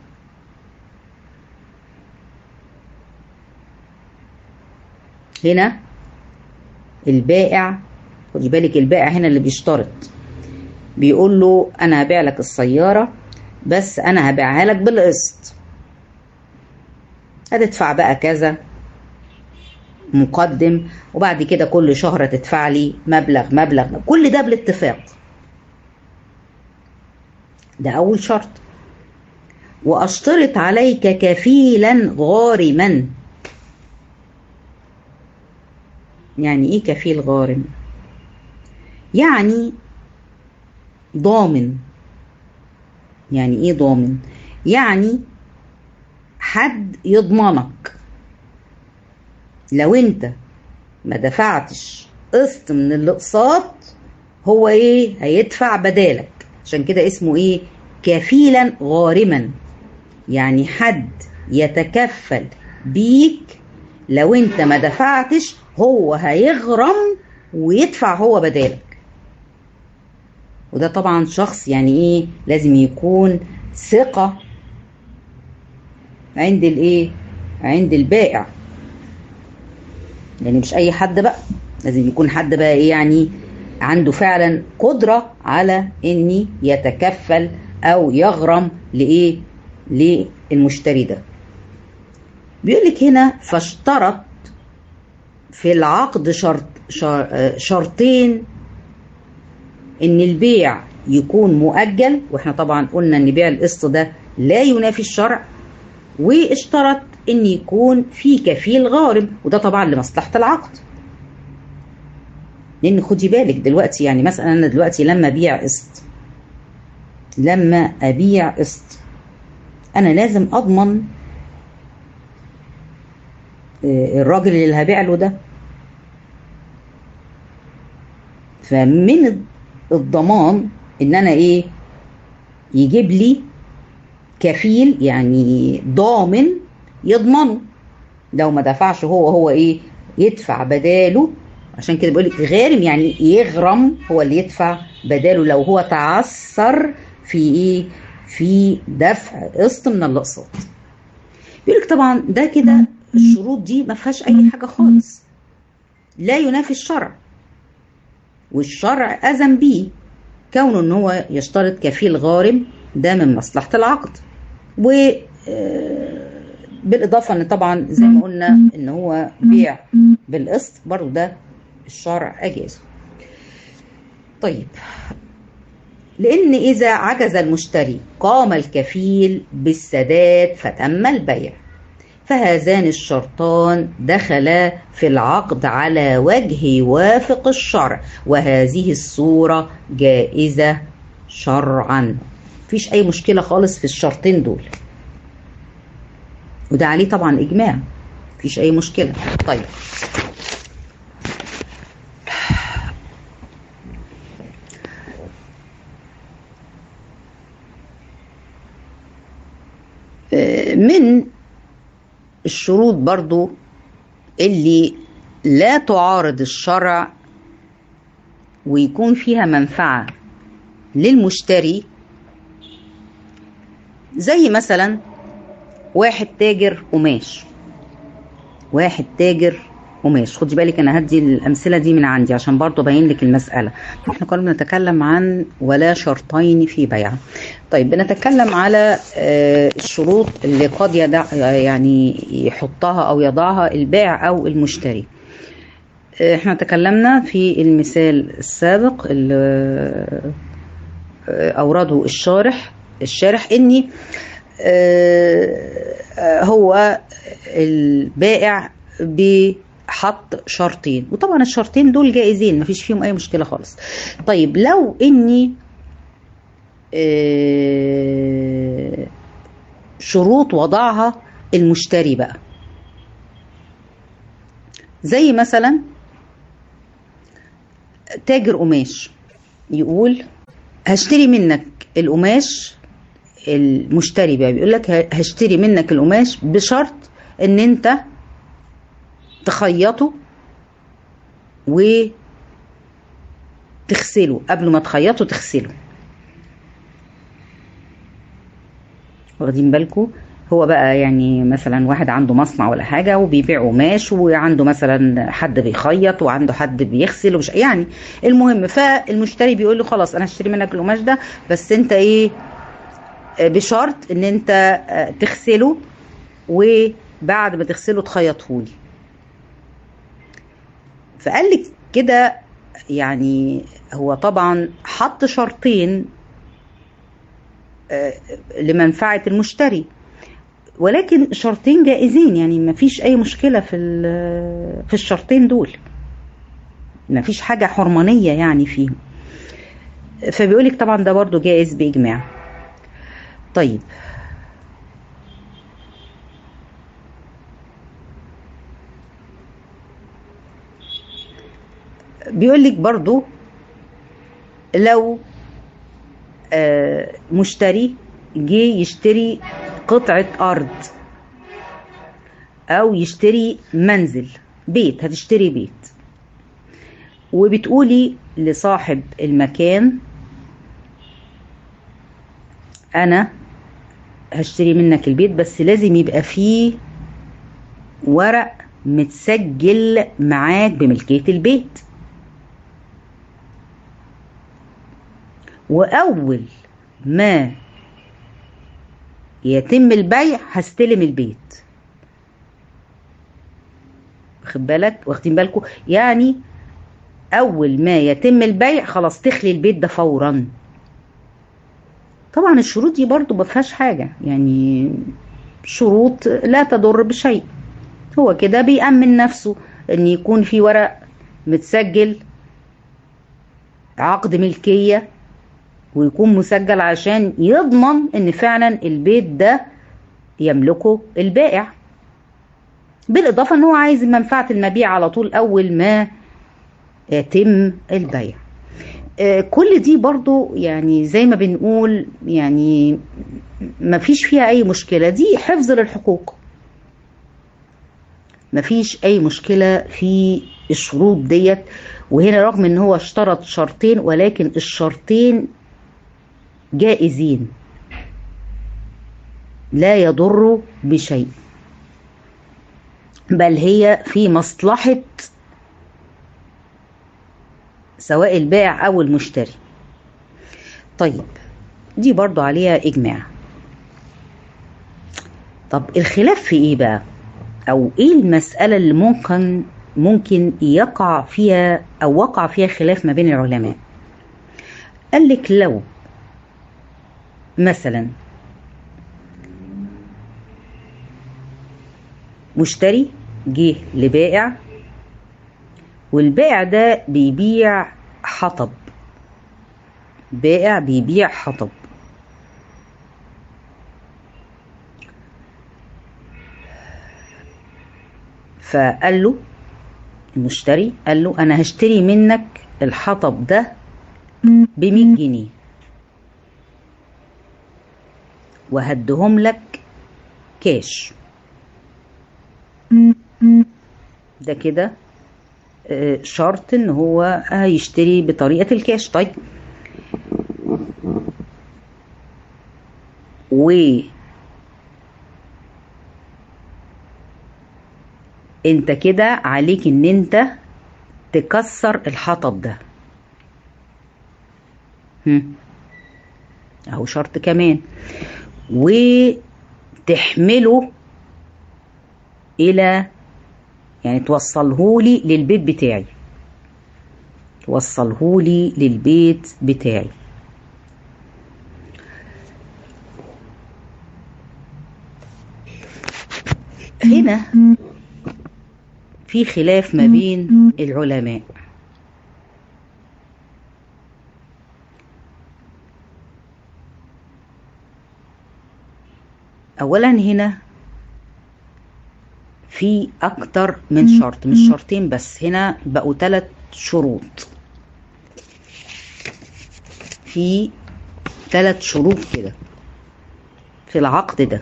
هنا البائع خدي بالك البائع هنا اللي بيشترط بيقول له انا هبيع لك السياره بس انا هبيعها لك بالقسط هتدفع بقى كذا مقدم وبعد كده كل شهر تدفع لي مبلغ مبلغ كل ده بالاتفاق ده اول شرط واشترط عليك كفيلا غارما يعني ايه كفيل غارم يعني ضامن يعني ايه ضامن يعني حد يضمنك لو انت ما دفعتش قسط من الاقساط هو ايه هيدفع بدالك عشان كده اسمه ايه كفيلا غارما يعني حد يتكفل بيك لو انت ما دفعتش هو هيغرم ويدفع هو بدالك وده طبعا شخص يعني ايه لازم يكون ثقة عند الايه عند البائع يعني مش اي حد بقى لازم يكون حد بقى ايه يعني عنده فعلا قدرة على اني يتكفل او يغرم لايه للمشتري ده بيقول لك هنا فاشترط في العقد شرط شرطين ان البيع يكون مؤجل واحنا طبعا قلنا ان بيع القسط ده لا ينافي الشرع واشترط ان يكون في كفيل غارم وده طبعا لمصلحه العقد لان خدي بالك دلوقتي يعني مثلا انا دلوقتي لما ابيع قسط لما ابيع قسط انا لازم اضمن الراجل اللي هبيع له ده فمن الضمان ان انا ايه يجيب لي كفيل يعني ضامن يضمنه لو ما دفعش هو هو ايه يدفع بداله عشان كده بقول لك غارم يعني يغرم هو اللي يدفع بداله لو هو تعثر في ايه في دفع قسط من الاقساط بيقول لك طبعا ده كده الشروط دي ما فيهاش اي حاجه خالص لا ينافي الشرع والشرع اذن بيه كونه ان هو يشترط كفيل غارم ده من مصلحه العقد و بالاضافه ان طبعا زي ما قلنا ان هو بيع بالقسط برضو ده الشرع اجازه طيب لان اذا عجز المشتري قام الكفيل بالسداد فتم البيع فهذان الشرطان دخلا في العقد على وجه يوافق الشرع وهذه الصورة جائزة شرعا مفيش أي مشكلة خالص في الشرطين دول وده عليه طبعا إجماع مفيش أي مشكلة طيب من الشروط برضو اللي لا تعارض الشرع ويكون فيها منفعة للمشتري زي مثلا واحد تاجر قماش واحد تاجر قماش خدي بالك انا هدي الامثله دي من عندي عشان برضو ابين لك المساله احنا كنا بنتكلم عن ولا شرطين في بيع طيب بنتكلم على الشروط اللي قد يدع يعني يحطها او يضعها البائع او المشتري احنا تكلمنا في المثال السابق اللي اورده الشارح الشارح اني هو البائع بحط شرطين وطبعا الشرطين دول جائزين مفيش فيهم اي مشكله خالص طيب لو اني شروط وضعها المشتري بقى زي مثلا تاجر قماش يقول هشتري منك القماش المشتري بقى بيقول لك هشتري منك القماش بشرط ان انت تخيطه وتغسله قبل ما تخيطه تغسله واخدين بالكم هو بقى يعني مثلا واحد عنده مصنع ولا حاجه وبيبيع قماش وعنده مثلا حد بيخيط وعنده حد بيغسل ومش يعني المهم فالمشتري بيقول له خلاص انا هشتري منك القماش ده بس انت ايه بشرط ان انت تغسله وبعد ما تغسله تخيطه لي فقال لك كده يعني هو طبعا حط شرطين لمنفعة المشتري ولكن شرطين جائزين يعني ما فيش اي مشكلة في في الشرطين دول ما فيش حاجة حرمانية يعني فيهم فبيقولك طبعا ده برضو جائز بإجماع طيب بيقول لك برضو لو آه مشتري جه يشتري قطعة أرض أو يشتري منزل بيت هتشتري بيت وبتقولي لصاحب المكان أنا هشتري منك البيت بس لازم يبقى فيه ورق متسجل معاك بملكية البيت وأول ما يتم البيع هستلم البيت واخد بالك واخدين بالكم يعني أول ما يتم البيع خلاص تخلي البيت ده فورا طبعا الشروط دي برضو ما فيهاش حاجة يعني شروط لا تضر بشيء هو كده بيأمن نفسه ان يكون في ورق متسجل عقد ملكية ويكون مسجل عشان يضمن ان فعلا البيت ده يملكه البائع بالاضافة ان هو عايز منفعة المبيع على طول اول ما يتم البيع كل دي برضو يعني زي ما بنقول يعني ما فيش فيها اي مشكلة دي حفظ للحقوق ما فيش اي مشكلة في الشروط ديت وهنا رغم ان هو اشترط شرطين ولكن الشرطين جائزين لا يضر بشيء بل هي في مصلحة سواء البائع أو المشتري طيب دي برضو عليها إجماع طب الخلاف في إيه بقى أو إيه المسألة اللي ممكن ممكن يقع فيها أو وقع فيها خلاف ما بين العلماء قال لك لو مثلا مشتري جه لبائع والبائع ده بيبيع حطب بائع بيبيع حطب فقال له المشتري قال له انا هشتري منك الحطب ده ب 100 جنيه وهدهم لك كاش ده كده شرط ان هو هيشتري بطريقة الكاش طيب و انت كده عليك ان انت تكسر الحطب ده هم. اهو شرط كمان وتحمله الى يعني توصلهولي للبيت بتاعي توصلهولي للبيت بتاعي هنا في خلاف ما بين العلماء اولا هنا في اكتر من شرط مش شرطين بس هنا بقوا ثلاث شروط في ثلاث شروط كده في العقد ده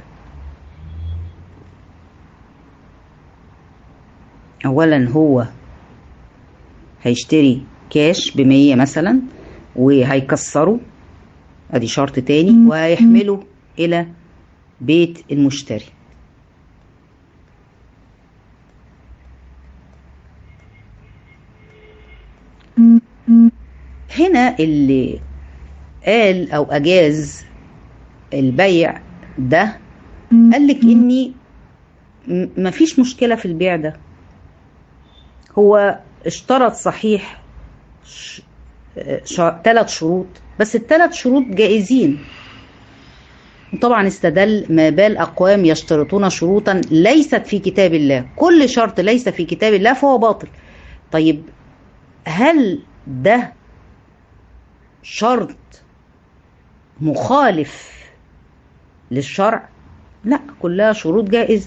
اولا هو هيشتري كاش بمية مثلا وهيكسره ادي شرط تاني وهيحمله الى بيت المشتري هنا اللي قال او اجاز البيع ده قال لك اني مفيش مشكله في البيع ده هو اشترط صحيح ثلاث شروط بس الثلاث شروط جائزين وطبعا استدل ما بال اقوام يشترطون شروطا ليست في كتاب الله كل شرط ليس في كتاب الله فهو باطل طيب هل ده شرط مخالف للشرع لا كلها شروط جائزه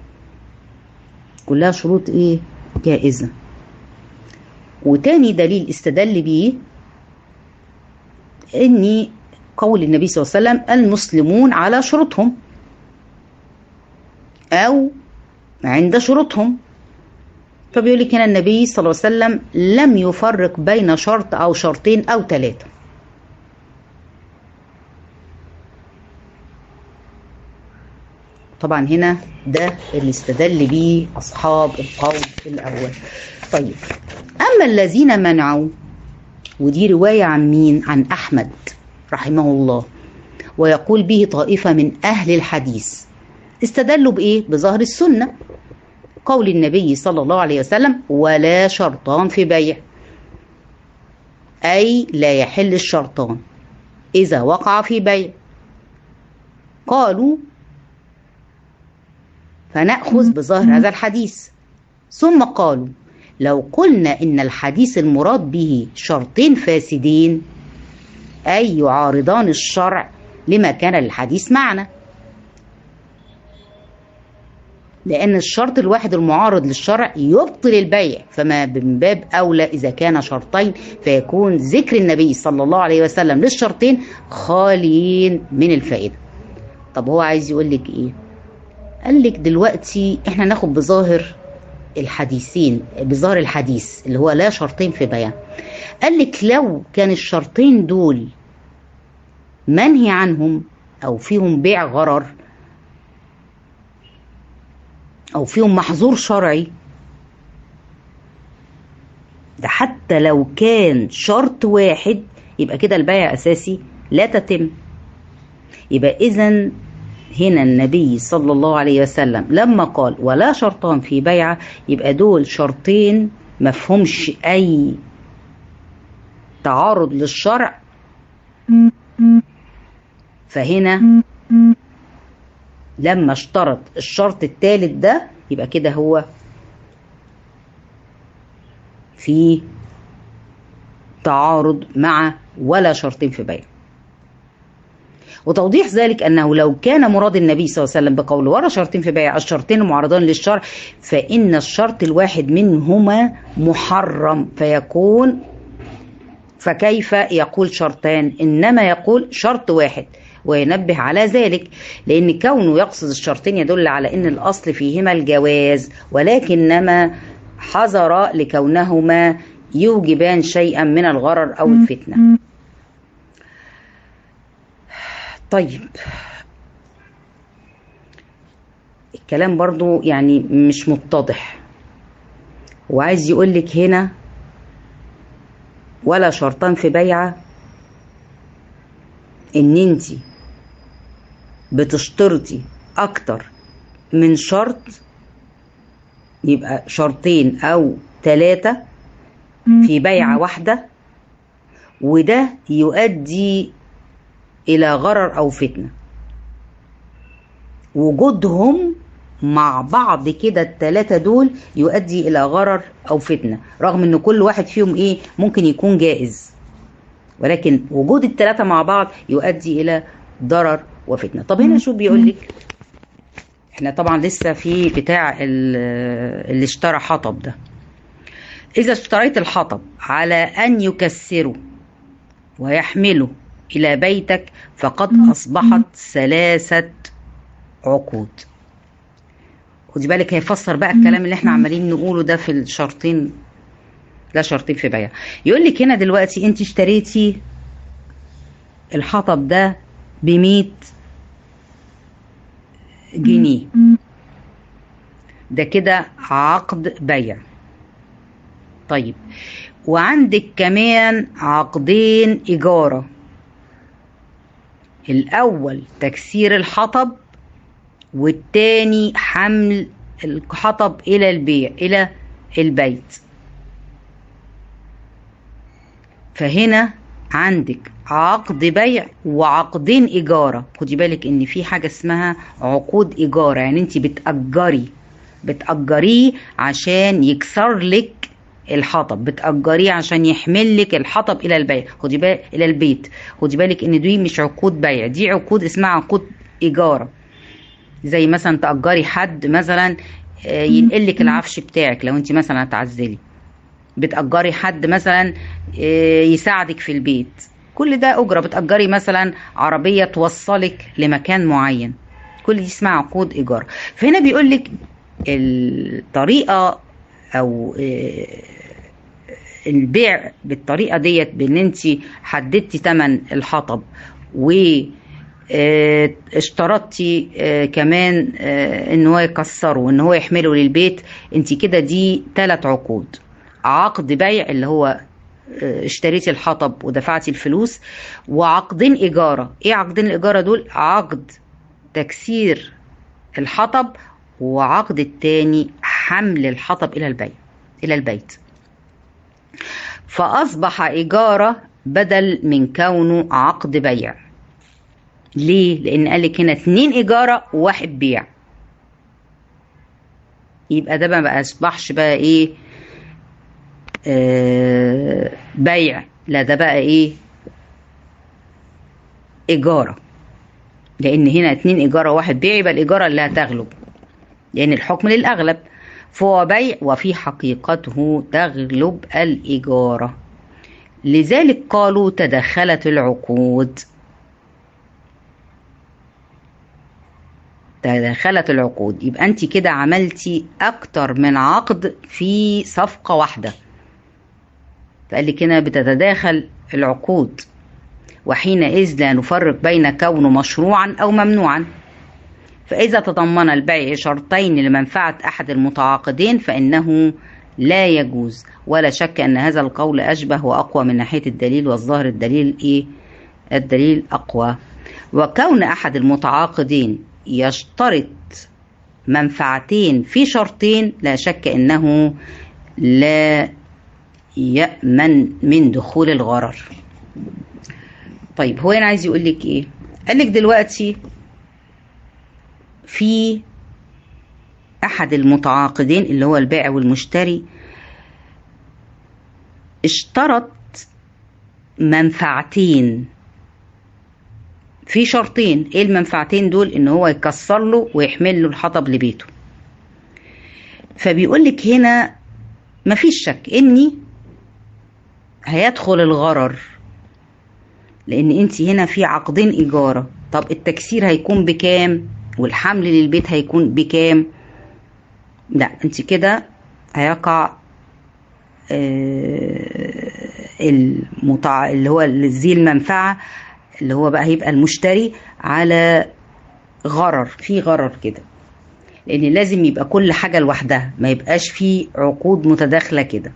كلها شروط ايه جائزه وتاني دليل استدل بيه اني قول النبي صلى الله عليه وسلم المسلمون على شروطهم او عند شروطهم فبيقول لك هنا النبي صلى الله عليه وسلم لم يفرق بين شرط او شرطين او ثلاثه طبعا هنا ده اللي استدل بيه اصحاب القول الاول طيب اما الذين منعوا ودي روايه عن مين عن احمد رحمه الله ويقول به طائفه من اهل الحديث استدلوا بايه بظهر السنه قول النبي صلى الله عليه وسلم ولا شرطان في بيع اي لا يحل الشرطان اذا وقع في بيع قالوا فناخذ بظاهر هذا الحديث ثم قالوا لو قلنا ان الحديث المراد به شرطين فاسدين اي يعارضان الشرع لما كان للحديث معنى لأن الشرط الواحد المعارض للشرع يبطل البيع فما من باب أولى إذا كان شرطين فيكون ذكر النبي صلى الله عليه وسلم للشرطين خاليين من الفائدة طب هو عايز يقول لك إيه قال لك دلوقتي إحنا ناخد بظاهر الحديثين بظاهر الحديث اللي هو لا شرطين في بيع قال لك لو كان الشرطين دول منهي عنهم أو فيهم بيع غرر او فيهم محظور شرعي ده حتى لو كان شرط واحد يبقى كده البيع اساسي لا تتم يبقى اذا هنا النبي صلى الله عليه وسلم لما قال ولا شرطان في بيعه يبقى دول شرطين مفهومش اي تعارض للشرع فهنا لما اشترط الشرط الثالث ده يبقى كده هو في تعارض مع ولا شرطين في بيع وتوضيح ذلك انه لو كان مراد النبي صلى الله عليه وسلم بقوله ولا شرطين في بيع الشرطين المعارضان للشرع فان الشرط الواحد منهما محرم فيكون فكيف يقول شرطان انما يقول شرط واحد وينبه على ذلك لان كونه يقصد الشرطين يدل على ان الاصل فيهما الجواز ولكنما حذر لكونهما يوجبان شيئا من الغرر او الفتنه طيب الكلام برضو يعني مش متضح وعايز يقول لك هنا ولا شرطان في بيعه ان انت بتشترطي اكتر من شرط يبقى شرطين او ثلاثة في بيعة واحدة وده يؤدي الى غرر او فتنة وجودهم مع بعض كده التلاتة دول يؤدي الى غرر او فتنة رغم ان كل واحد فيهم ايه ممكن يكون جائز ولكن وجود التلاتة مع بعض يؤدي الى ضرر وفتنة طب هنا شو بيقول لك احنا طبعا لسه في بتاع اللي اشترى حطب ده اذا اشتريت الحطب على ان يكسره ويحمله الى بيتك فقد اصبحت ثلاثة عقود خدي بالك هيفسر بقى الكلام اللي احنا عمالين نقوله ده في الشرطين لا شرطين في بيع يقول لك هنا دلوقتي انت اشتريتي الحطب ده بمية جنيه ده كده عقد بيع طيب وعندك كمان عقدين إيجارة الأول تكسير الحطب والتاني حمل الحطب إلى البيع إلى البيت فهنا عندك عقد بيع وعقدين إيجارة خدي بالك إن في حاجة اسمها عقود إيجارة يعني أنت بتأجري بتأجريه عشان يكسر لك الحطب بتأجريه عشان يحمل لك الحطب إلى البيت خدي بالك إلى البيت خدي بالك إن دي مش عقود بيع دي عقود اسمها عقود إيجارة زي مثلا تأجري حد مثلا ينقل لك العفش بتاعك لو أنت مثلا هتعزلي بتأجري حد مثلا يساعدك في البيت كل ده أجرة بتأجري مثلا عربية توصلك لمكان معين كل دي اسمها عقود إيجار فهنا بيقول لك الطريقة أو البيع بالطريقة ديت بأن أنت حددتي تمن الحطب و اشترطتي كمان ان هو يكسره وان هو يحمله للبيت انت كده دي ثلاث عقود عقد بيع اللي هو اشتريتي الحطب ودفعتي الفلوس وعقدين إيجارة إيه عقدين الإيجارة دول عقد تكسير الحطب وعقد التاني حمل الحطب إلى البيت إلى البيت فأصبح إيجارة بدل من كونه عقد بيع ليه؟ لأن قال لك هنا اتنين إيجارة وواحد بيع يبقى ده ما أصبحش بقى إيه آه بيع لا ده بقى ايه إيجارة لأن هنا اتنين إيجارة واحد بيع يبقى الإيجارة اللي هتغلب لأن الحكم للأغلب فهو بيع وفي حقيقته تغلب الإيجارة لذلك قالوا تدخلت العقود تدخلت العقود يبقى انت كده عملتي اكتر من عقد في صفقة واحدة فقال لك هنا بتتداخل العقود وحينئذ لا نفرق بين كونه مشروعا او ممنوعا فإذا تضمن البيع شرطين لمنفعة أحد المتعاقدين فإنه لا يجوز ولا شك أن هذا القول أشبه وأقوى من ناحية الدليل والظاهر الدليل إيه الدليل أقوى وكون أحد المتعاقدين يشترط منفعتين في شرطين لا شك أنه لا يأمن من دخول الغرر طيب هو هنا عايز يقول لك ايه قال لك دلوقتي في احد المتعاقدين اللي هو البائع والمشتري اشترط منفعتين في شرطين ايه المنفعتين دول ان هو يكسر له ويحمل له الحطب لبيته فبيقول لك هنا مفيش شك اني هيدخل الغرر لان انت هنا في عقدين ايجاره طب التكسير هيكون بكام والحمل للبيت هيكون بكام لا انت كده هيقع المتع... اللي هو ذي المنفعه اللي هو بقى هيبقى المشتري على غرر في غرر كده لان لازم يبقى كل حاجه لوحدها ما يبقاش في عقود متداخله كده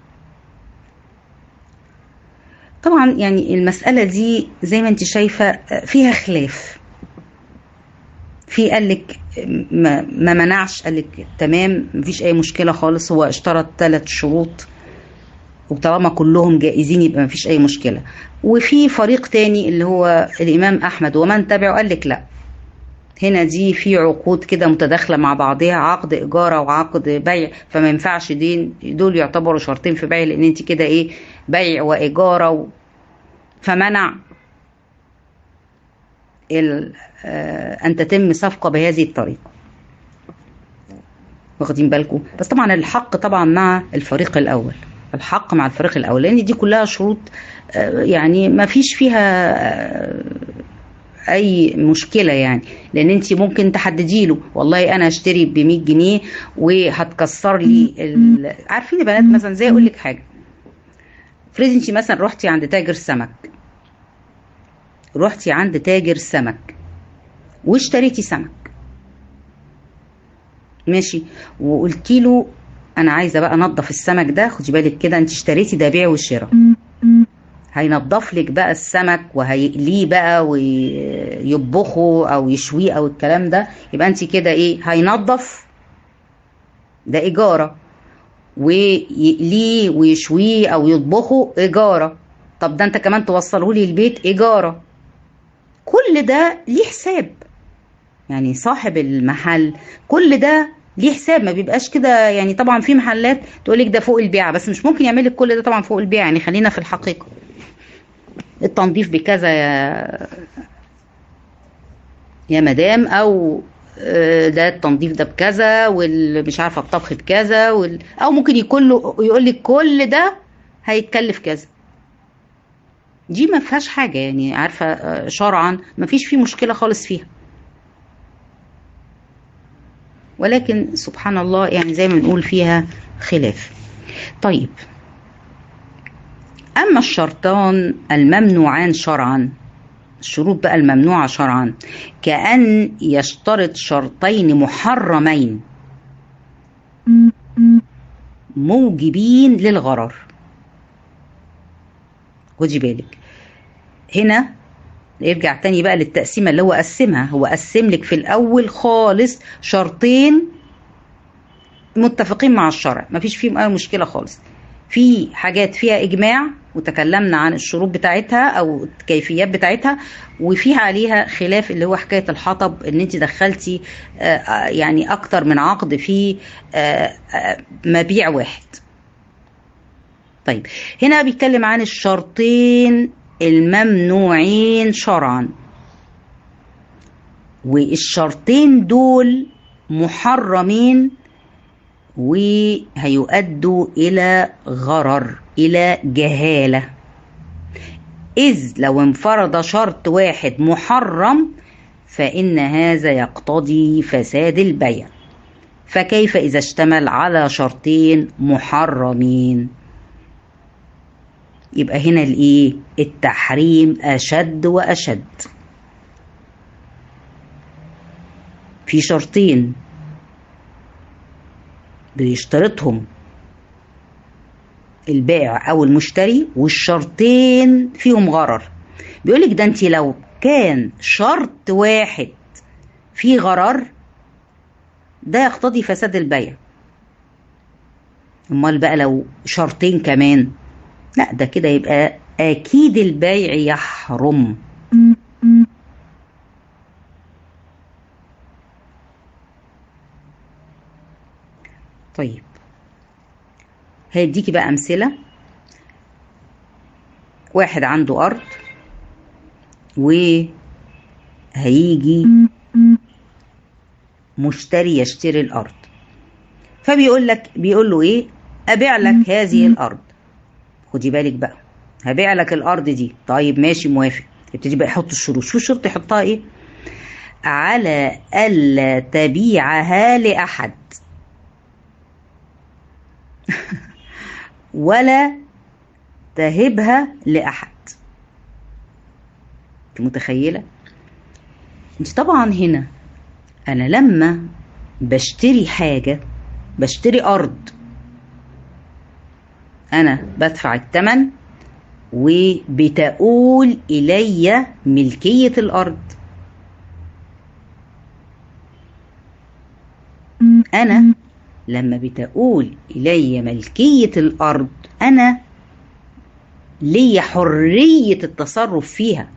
طبعا يعني المسألة دي زي ما انت شايفة فيها خلاف في قال لك ما, ما منعش قال لك تمام مفيش اي مشكلة خالص هو اشترط ثلاث شروط وطالما كلهم جائزين يبقى مفيش اي مشكلة وفي فريق تاني اللي هو الامام احمد ومن تبعه قال لك لا هنا دي في عقود كده متداخله مع بعضها عقد ايجاره وعقد بيع فما ينفعش دين دول يعتبروا شرطين في بيع لان انت كده ايه بيع وايجاره و... فمنع ال... آه ان تتم صفقه بهذه الطريقه واخدين بالكم بس طبعا الحق طبعا مع الفريق الاول الحق مع الفريق الاول لان دي كلها شروط آه يعني ما فيش فيها آه اي مشكله يعني لان انت ممكن تحددي له والله انا هشتري ب 100 جنيه وهتكسر لي ال... عارفين يا بنات مثلا زي اقول لك حاجه افرضي انت مثلا رحتي عند تاجر سمك رحتي عند تاجر سمك واشتريتي سمك ماشي وقلتي له انا عايزه بقى انضف السمك ده خدي بالك كده انت اشتريتي ده بيع وشراء هينضف لك بقى السمك وهيقليه بقى ويطبخه او يشويه او الكلام ده يبقى انت كده ايه هينضف ده ايجاره ويقليه ويشويه او يطبخه ايجاره طب ده انت كمان توصله لي البيت ايجاره كل ده ليه حساب يعني صاحب المحل كل ده ليه حساب ما بيبقاش كده يعني طبعا في محلات تقول لك ده فوق البيعه بس مش ممكن يعمل لك كل ده طبعا فوق البيعه يعني خلينا في الحقيقه التنظيف بكذا يا يا مدام او ده التنظيف ده بكذا والمش عارفه الطبخ بكذا وال... او ممكن يكون له يقول لك كل ده هيتكلف كذا دي ما فيهاش حاجه يعني عارفه شرعا ما فيش فيه مشكله خالص فيها ولكن سبحان الله يعني زي ما بنقول فيها خلاف طيب أما الشرطان الممنوعان شرعا الشروط بقى الممنوعة شرعا كأن يشترط شرطين محرمين موجبين للغرر خدي بالك هنا نرجع تاني بقى للتقسيمة اللي هو قسمها هو قسم لك في الأول خالص شرطين متفقين مع الشرع مفيش فيهم أي مشكلة خالص في حاجات فيها إجماع وتكلمنا عن الشروط بتاعتها أو الكيفيات بتاعتها وفيها عليها خلاف اللي هو حكاية الحطب إن أنت دخلتي يعني أكتر من عقد في مبيع واحد طيب هنا بيتكلم عن الشرطين الممنوعين شرعا والشرطين دول محرمين وهيؤدوا الى غرر الى جهاله اذ لو انفرد شرط واحد محرم فان هذا يقتضي فساد البيع فكيف اذا اشتمل على شرطين محرمين يبقى هنا الايه التحريم اشد واشد في شرطين بيشترطهم البائع او المشتري والشرطين فيهم غرر بيقولك ده انت لو كان شرط واحد فيه غرر ده يقتضي فساد البيع امال بقى لو شرطين كمان لا ده كده يبقى اكيد البيع يحرم طيب هيديكي بقى امثله واحد عنده ارض وهيجي مشتري يشتري الارض فبيقول لك بيقول له ايه ابيع لك هذه الارض خدي بالك بقى هبيع لك الارض دي طيب ماشي موافق يبتدي بقى يحط الشروط شو الشرط يحطها ايه على الا تبيعها لاحد ولا تهبها لاحد انت متخيله انت طبعا هنا انا لما بشتري حاجه بشتري ارض انا بدفع الثمن وبتقول الي ملكيه الارض انا لما بتقول الي ملكيه الارض انا ليا حريه التصرف فيها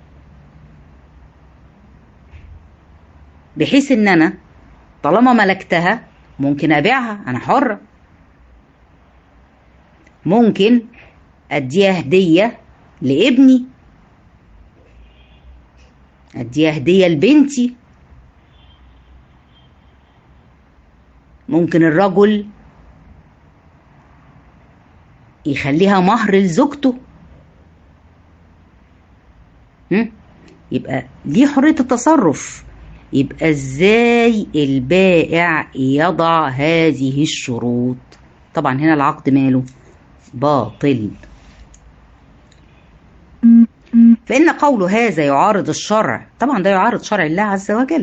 بحيث ان انا طالما ملكتها ممكن ابيعها انا حره ممكن اديها هديه لابني اديها هديه لبنتي ممكن الرجل يخليها مهر لزوجته يبقى دي حريه التصرف يبقى ازاي البائع يضع هذه الشروط طبعا هنا العقد ماله باطل فإن قول هذا يعارض الشرع طبعا ده يعارض شرع الله عز وجل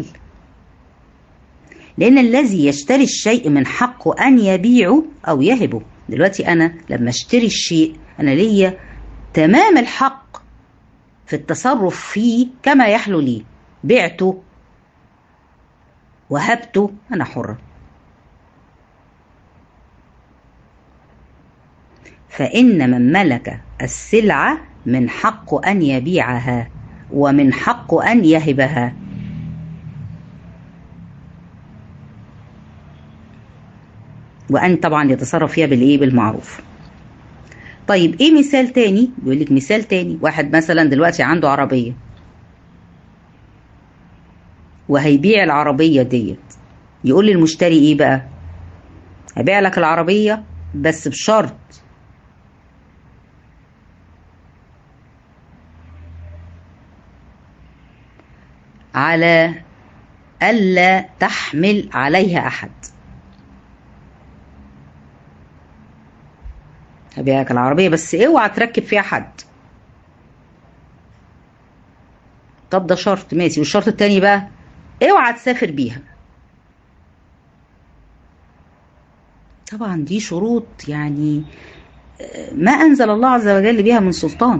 لأن الذي يشتري الشيء من حقه أن يبيعه أو يهبه دلوقتي أنا لما اشتري الشيء أنا ليا تمام الحق في التصرف فيه كما يحلو لي بعته وهبته أنا حرة فإن من ملك السلعة من حق أن يبيعها ومن حق أن يهبها وأن طبعا يتصرف فيها بالإيه بالمعروف طيب إيه مثال تاني بيقول لك مثال تاني واحد مثلا دلوقتي عنده عربية وهيبيع العربية ديت يقول للمشتري إيه بقى هبيع لك العربية بس بشرط على ألا تحمل عليها أحد هبيعك العربية بس اوعى تركب فيها حد طب ده شرط ماشي والشرط التاني بقى اوعى تسافر بيها طبعا دي شروط يعني ما أنزل الله عز وجل بها من سلطان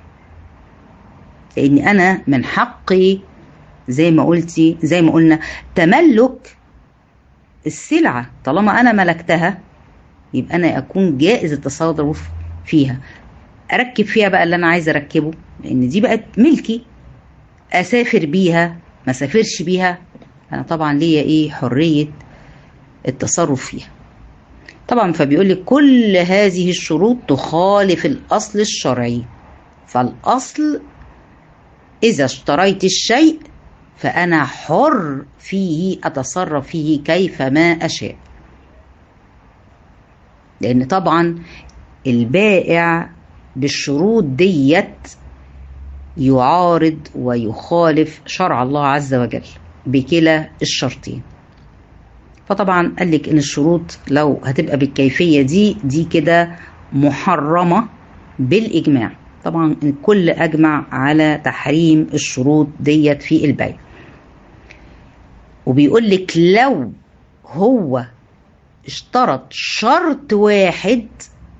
لأن أنا من حقي زي ما قلتي زي ما قلنا تملك السلعة طالما أنا ملكتها يبقى أنا أكون جائز التصرف فيها أركب فيها بقى اللي أنا عايزة أركبه لأن دي بقت ملكي أسافر بيها ما سافرش بيها أنا طبعا ليا إيه حرية التصرف فيها طبعا فبيقول لك كل هذه الشروط تخالف الأصل الشرعي فالأصل إذا اشتريت الشيء فأنا حر فيه أتصرف فيه كيفما أشاء لأن طبعا البائع بالشروط ديت يعارض ويخالف شرع الله عز وجل بكلا الشرطين فطبعا قال لك ان الشروط لو هتبقى بالكيفيه دي دي كده محرمه بالاجماع طبعا الكل اجمع على تحريم الشروط ديت في البيع وبيقول لك لو هو اشترط شرط واحد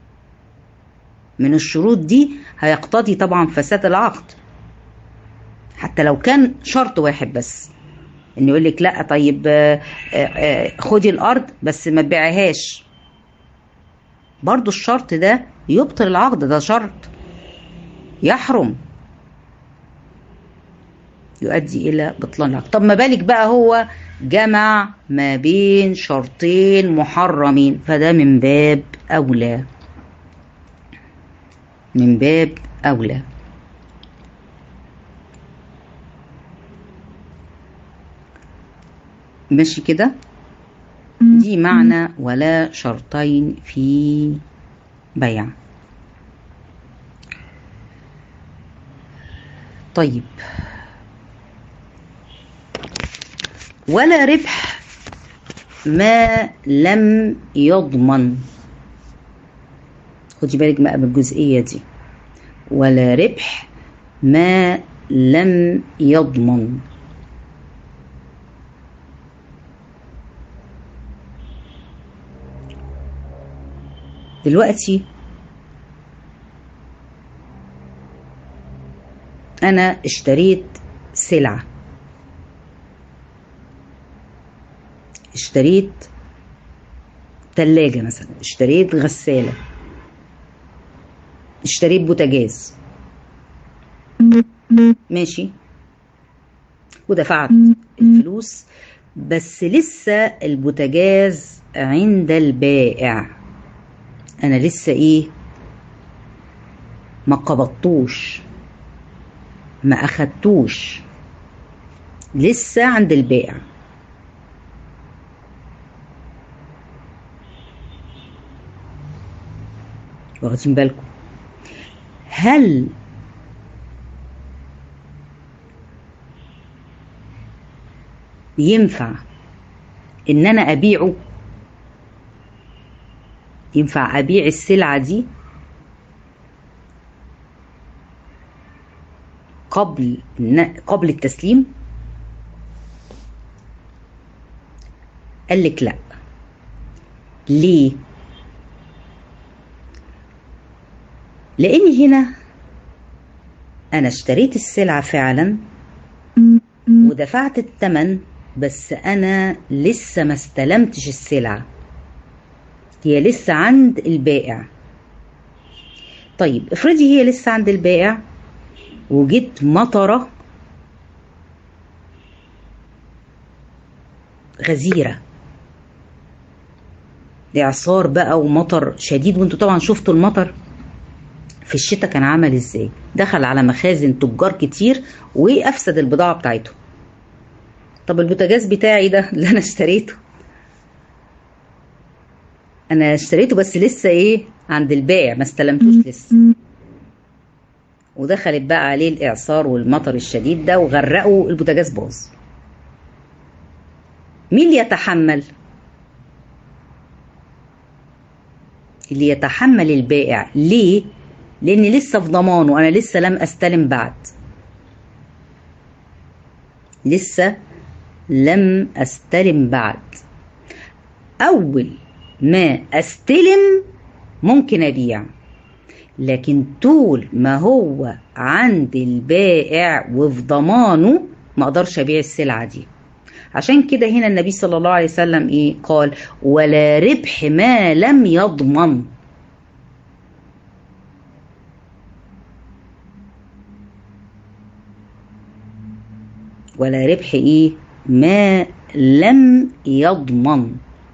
من الشروط دي هيقتضي طبعا فساد العقد حتى لو كان شرط واحد بس ان يقول لك لا طيب آه، آه، خدي الارض بس ما تبيعهاش برضو الشرط ده يبطل العقد ده شرط يحرم يؤدي الى بطلان العقد طب ما بالك بقى هو جمع ما بين شرطين محرمين فده من باب اولى من باب اولى ماشي كده دي معنى ولا شرطين في بيع طيب ولا ربح ما لم يضمن خدي بالك بقى بالجزئية دي ولا ربح ما لم يضمن دلوقتي انا اشتريت سلعه اشتريت تلاجة مثلا اشتريت غسالة اشتريت بوتاجاز ماشي ودفعت الفلوس بس لسه البوتاجاز عند البائع انا لسه ايه ما قبضتوش ما اخدتوش لسه عند البائع واخدين بالكم هل ينفع ان انا ابيعه ينفع ابيع السلعه دي قبل قبل التسليم قال لك لا ليه لان هنا انا اشتريت السلعه فعلا ودفعت الثمن بس انا لسه ما استلمتش السلعه هي لسه عند البائع طيب افرضي هي لسه عند البائع وجيت مطره غزيره اعصار بقى ومطر شديد وانتوا طبعا شفتوا المطر في الشتاء كان عمل ازاي دخل على مخازن تجار كتير وافسد البضاعه بتاعته طب البوتاجاز بتاعي ده اللي انا اشتريته انا اشتريته بس لسه ايه عند البائع ما استلمتوش لسه ودخلت بقى عليه الاعصار والمطر الشديد ده وغرقوا البوتاجاز باظ مين اللي يتحمل اللي يتحمل البائع ليه لان لسه في ضمانه انا لسه لم استلم بعد لسه لم استلم بعد اول ما استلم ممكن ابيع لكن طول ما هو عند البائع وفي ضمانه ما اقدرش ابيع السلعه دي عشان كده هنا النبي صلى الله عليه وسلم ايه قال ولا ربح ما لم يضمن ولا ربح ايه ما لم يضمن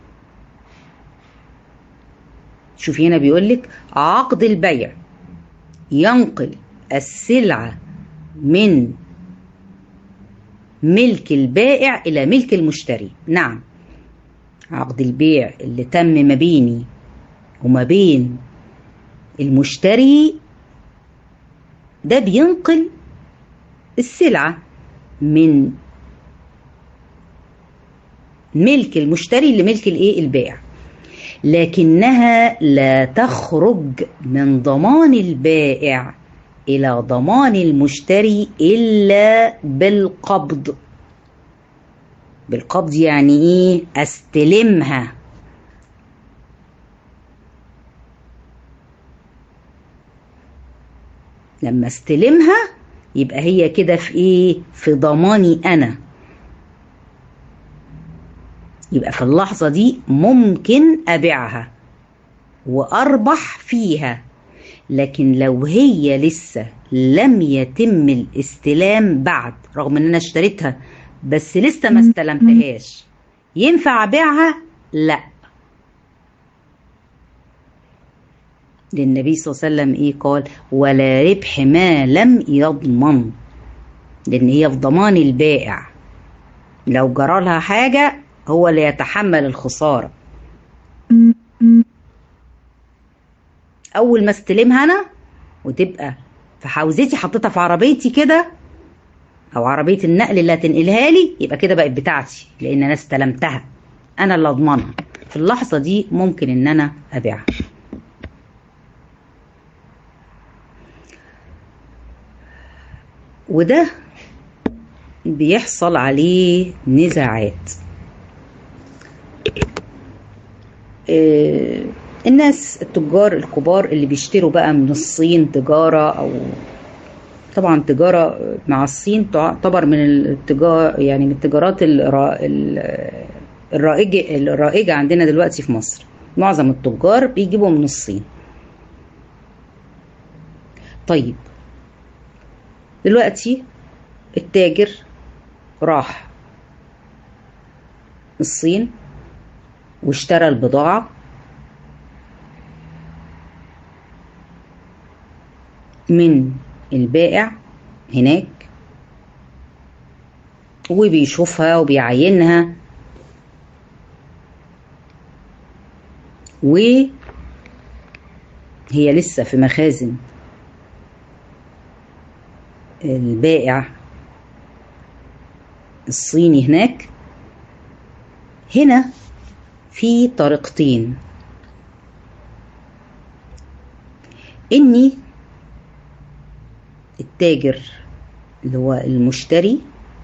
شوف هنا بيقول لك عقد البيع ينقل السلعة من ملك البائع إلى ملك المشتري نعم عقد البيع اللي تم ما بيني وما بين المشتري ده بينقل السلعة من ملك المشتري لملك الايه البائع لكنها لا تخرج من ضمان البائع الى ضمان المشتري الا بالقبض بالقبض يعني ايه استلمها لما استلمها يبقى هي كده في ايه في ضماني انا يبقى في اللحظة دي ممكن أبيعها وأربح فيها لكن لو هي لسه لم يتم الاستلام بعد رغم ان انا اشتريتها بس لسه ما استلمتهاش ينفع ابيعها لا للنبي صلى الله عليه وسلم ايه قال ولا ربح ما لم يضمن لان هي في ضمان البائع لو جرى لها حاجه هو اللي يتحمل الخساره اول ما استلمها انا وتبقى في حوزتي حطيتها في عربيتي كده او عربيه النقل اللي هتنقلها لي يبقى كده بقت بتاعتي لان انا استلمتها انا اللي اضمنها في اللحظه دي ممكن ان انا ابيعها وده بيحصل عليه نزاعات آه، الناس التجار الكبار اللي بيشتروا بقى من الصين تجارة أو طبعا تجارة مع الصين تعتبر من التجار يعني من التجارات الرا- ال- الرائجة الرائجة عندنا دلوقتي في مصر معظم التجار بيجيبوا من الصين طيب دلوقتي التاجر راح الصين واشترى البضاعة من البائع هناك وبيشوفها وبيعينها وهي لسه في مخازن البائع الصيني هناك هنا في طريقتين اني التاجر اللي هو المشتري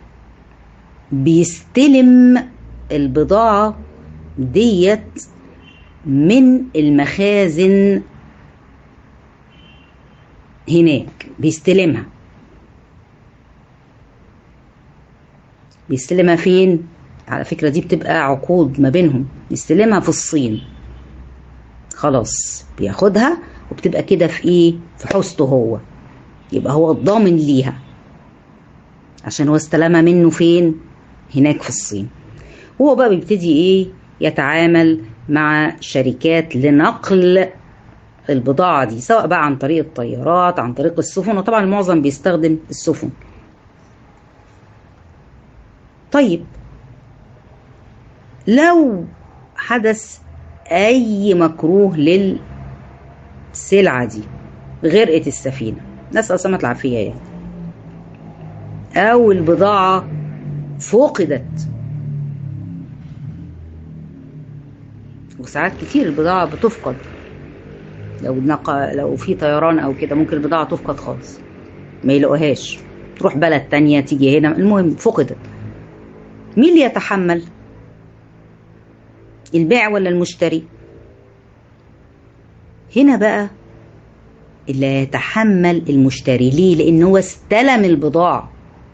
بيستلم البضاعة ديت من المخازن هناك بيستلمها بيستلمها فين على فكرة دي بتبقى عقود ما بينهم بيستلمها في الصين خلاص بياخدها وبتبقى كده في ايه في حوزته هو يبقى هو الضامن ليها عشان هو استلمها منه فين هناك في الصين هو بقى بيبتدي ايه يتعامل مع شركات لنقل البضاعة دي سواء بقى عن طريق الطيارات عن طريق السفن وطبعا المعظم بيستخدم السفن طيب لو حدث اي مكروه للسلعة دي غرقت السفينة نسأل سمة العافية يعني او البضاعة فقدت وساعات كتير البضاعة بتفقد لو نق... لو في طيران او كده ممكن البضاعة تفقد خالص ما يلاقوهاش تروح بلد تانية تيجي هنا المهم فقدت مين اللي يتحمل البائع ولا المشتري هنا بقى اللي يتحمل المشتري ليه لان هو استلم البضاعة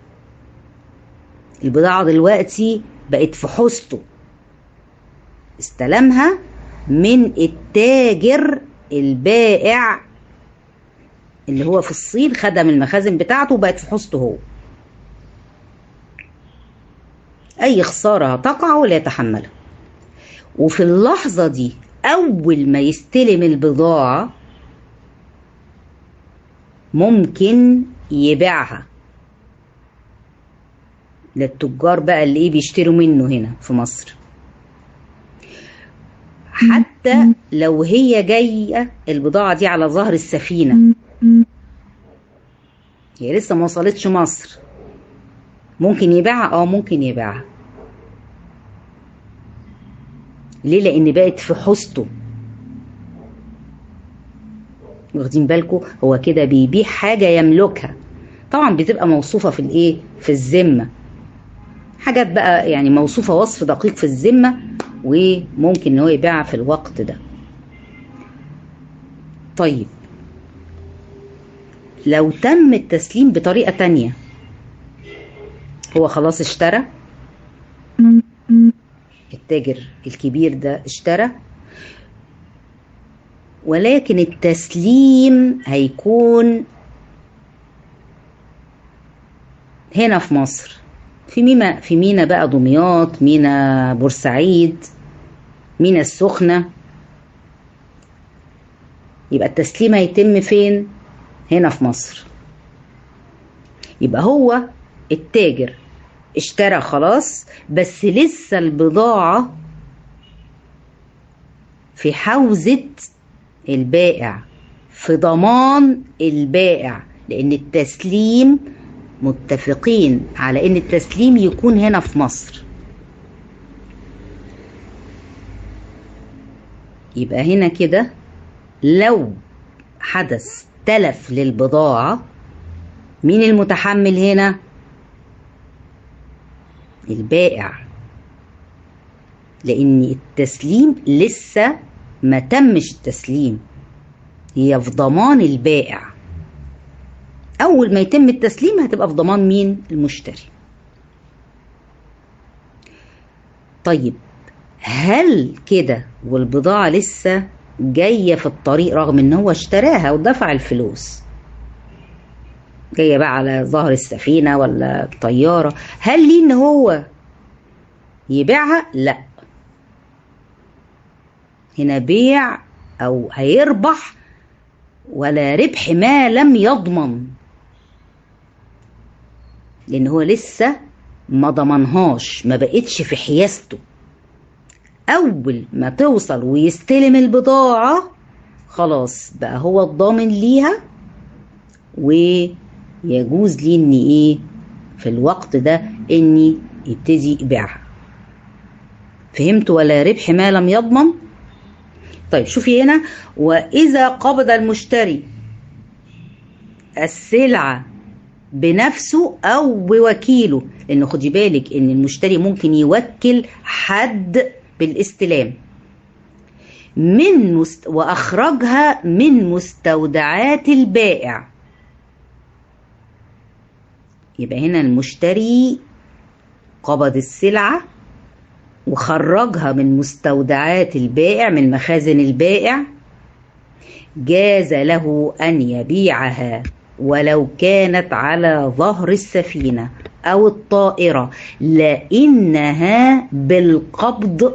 البضاعة دلوقتي بقت في حوزته استلمها من التاجر البائع اللي هو في الصين خدم المخازن بتاعته وبقت في حوزته هو اي خسارة هتقع ولا يتحملها وفي اللحظة دي اول ما يستلم البضاعة ممكن يبيعها للتجار بقى اللي ايه بيشتروا منه هنا في مصر حتى لو هي جاية البضاعة دي على ظهر السفينة هي لسه ما وصلتش مصر ممكن يبيعها اه ممكن يبيعها ليه لان بقت في حوزته واخدين بالكم هو كده بيبيع حاجة يملكها طبعا بتبقى موصوفة في الايه في الذمة حاجات بقى يعني موصوفة وصف دقيق في الذمة وممكن ان هو يبيعها في الوقت ده طيب لو تم التسليم بطريقة تانية هو خلاص اشترى التاجر الكبير ده اشترى ولكن التسليم هيكون هنا في مصر في مينا في مينا بقى دمياط مينا بورسعيد مينا السخنة يبقى التسليم هيتم فين هنا في مصر يبقى هو التاجر اشترى خلاص بس لسه البضاعة في حوزة البائع في ضمان البائع لأن التسليم متفقين على ان التسليم يكون هنا في مصر يبقى هنا كده لو حدث تلف للبضاعة مين المتحمل هنا البائع لان التسليم لسه ما تمش التسليم هي في ضمان البائع اول ما يتم التسليم هتبقى في ضمان مين المشتري طيب هل كده والبضاعة لسه جاية في الطريق رغم ان هو اشتراها ودفع الفلوس جاية بقى على ظهر السفينة ولا الطيارة هل ليه ان هو يبيعها لا هنا بيع او هيربح ولا ربح ما لم يضمن لان هو لسه ما ضمنهاش ما بقتش في حيازته اول ما توصل ويستلم البضاعة خلاص بقى هو الضامن ليها ويجوز لي ان ايه في الوقت ده اني يبتدي يبيعها فهمت ولا ربح ما لم يضمن طيب شوفي هنا واذا قبض المشتري السلعه بنفسه او بوكيله لان خدي بالك ان المشتري ممكن يوكل حد بالاستلام من مست... واخرجها من مستودعات البائع يبقى هنا المشتري قبض السلعه وخرجها من مستودعات البائع من مخازن البائع جاز له ان يبيعها ولو كانت على ظهر السفينه او الطائره لانها بالقبض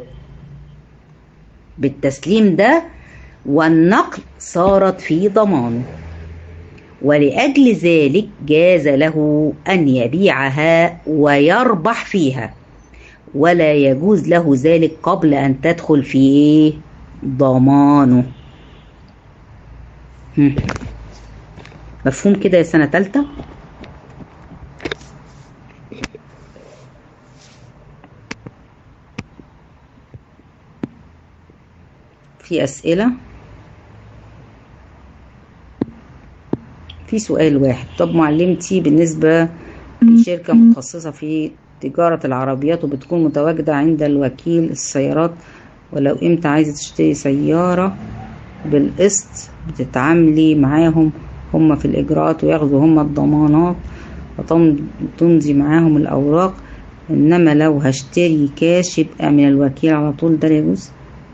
بالتسليم ده والنقل صارت في ضمانه ولاجل ذلك جاز له ان يبيعها ويربح فيها ولا يجوز له ذلك قبل ان تدخل في ايه ضمانه هم. مفهوم كده يا سنه تالته في اسئله في سؤال واحد طب معلمتي بالنسبه لشركه متخصصه في تجارة العربيات وبتكون متواجدة عند الوكيل السيارات ولو امتى عايزة تشتري سيارة بالقسط بتتعاملي معاهم هم في الإجراءات وياخدوا هم الضمانات وتمضي معاهم الأوراق إنما لو هشتري كاش يبقى من الوكيل على طول ده يجوز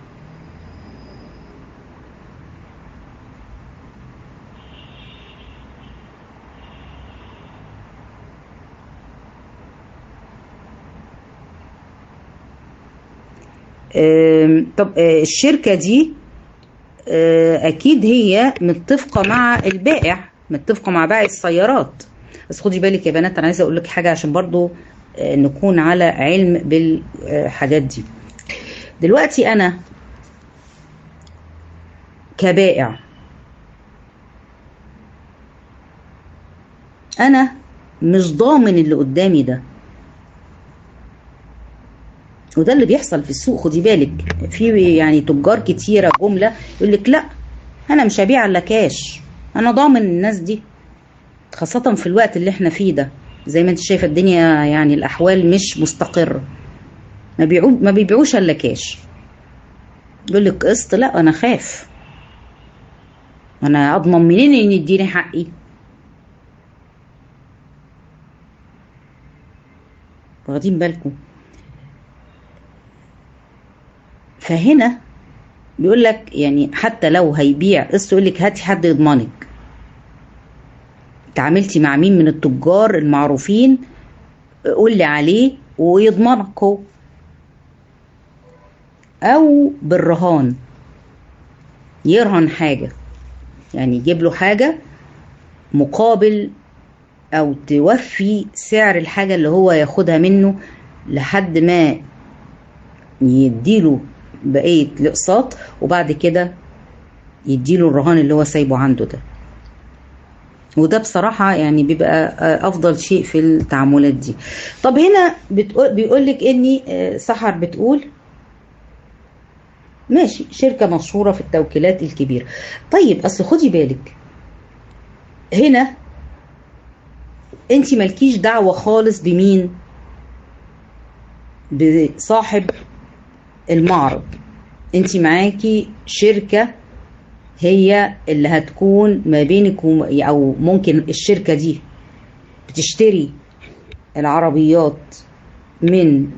طب الشركة دي أكيد هي متفقة مع البائع متفقة مع بائع السيارات بس خدي بالك يا بنات أنا عايزة أقول لك حاجة عشان برضو نكون على علم بالحاجات دي دلوقتي أنا كبائع أنا مش ضامن اللي قدامي ده وده اللي بيحصل في السوق خدي بالك في يعني تجار كتيره جمله يقول لك لا انا مش هبيع الا كاش انا ضامن الناس دي خاصه في الوقت اللي احنا فيه ده زي ما انت شايفه الدنيا يعني الاحوال مش مستقره ما بيعو ما بيبيعوش الا كاش يقول لك قسط لا انا خاف انا اضمن منين ان يديني حقي واخدين بالكم فهنا بيقول لك يعني حتى لو هيبيع قسط يقول لك هاتي حد يضمنك تعاملتي مع مين من التجار المعروفين قول لي عليه ويضمنك هو او بالرهان يرهن حاجة يعني يجيب له حاجة مقابل او توفي سعر الحاجة اللي هو ياخدها منه لحد ما يديله بقية الاقساط وبعد كده يديله الرهان اللي هو سايبه عنده ده وده بصراحة يعني بيبقى أفضل شيء في التعاملات دي طب هنا بتقول بيقول لك إني سحر بتقول ماشي شركة مشهورة في التوكيلات الكبيرة طيب أصل خدي بالك هنا أنت مالكيش دعوة خالص بمين بصاحب المعرض أنت معاكي شركة هي اللي هتكون ما بينك او ممكن الشركه دي بتشتري العربيات من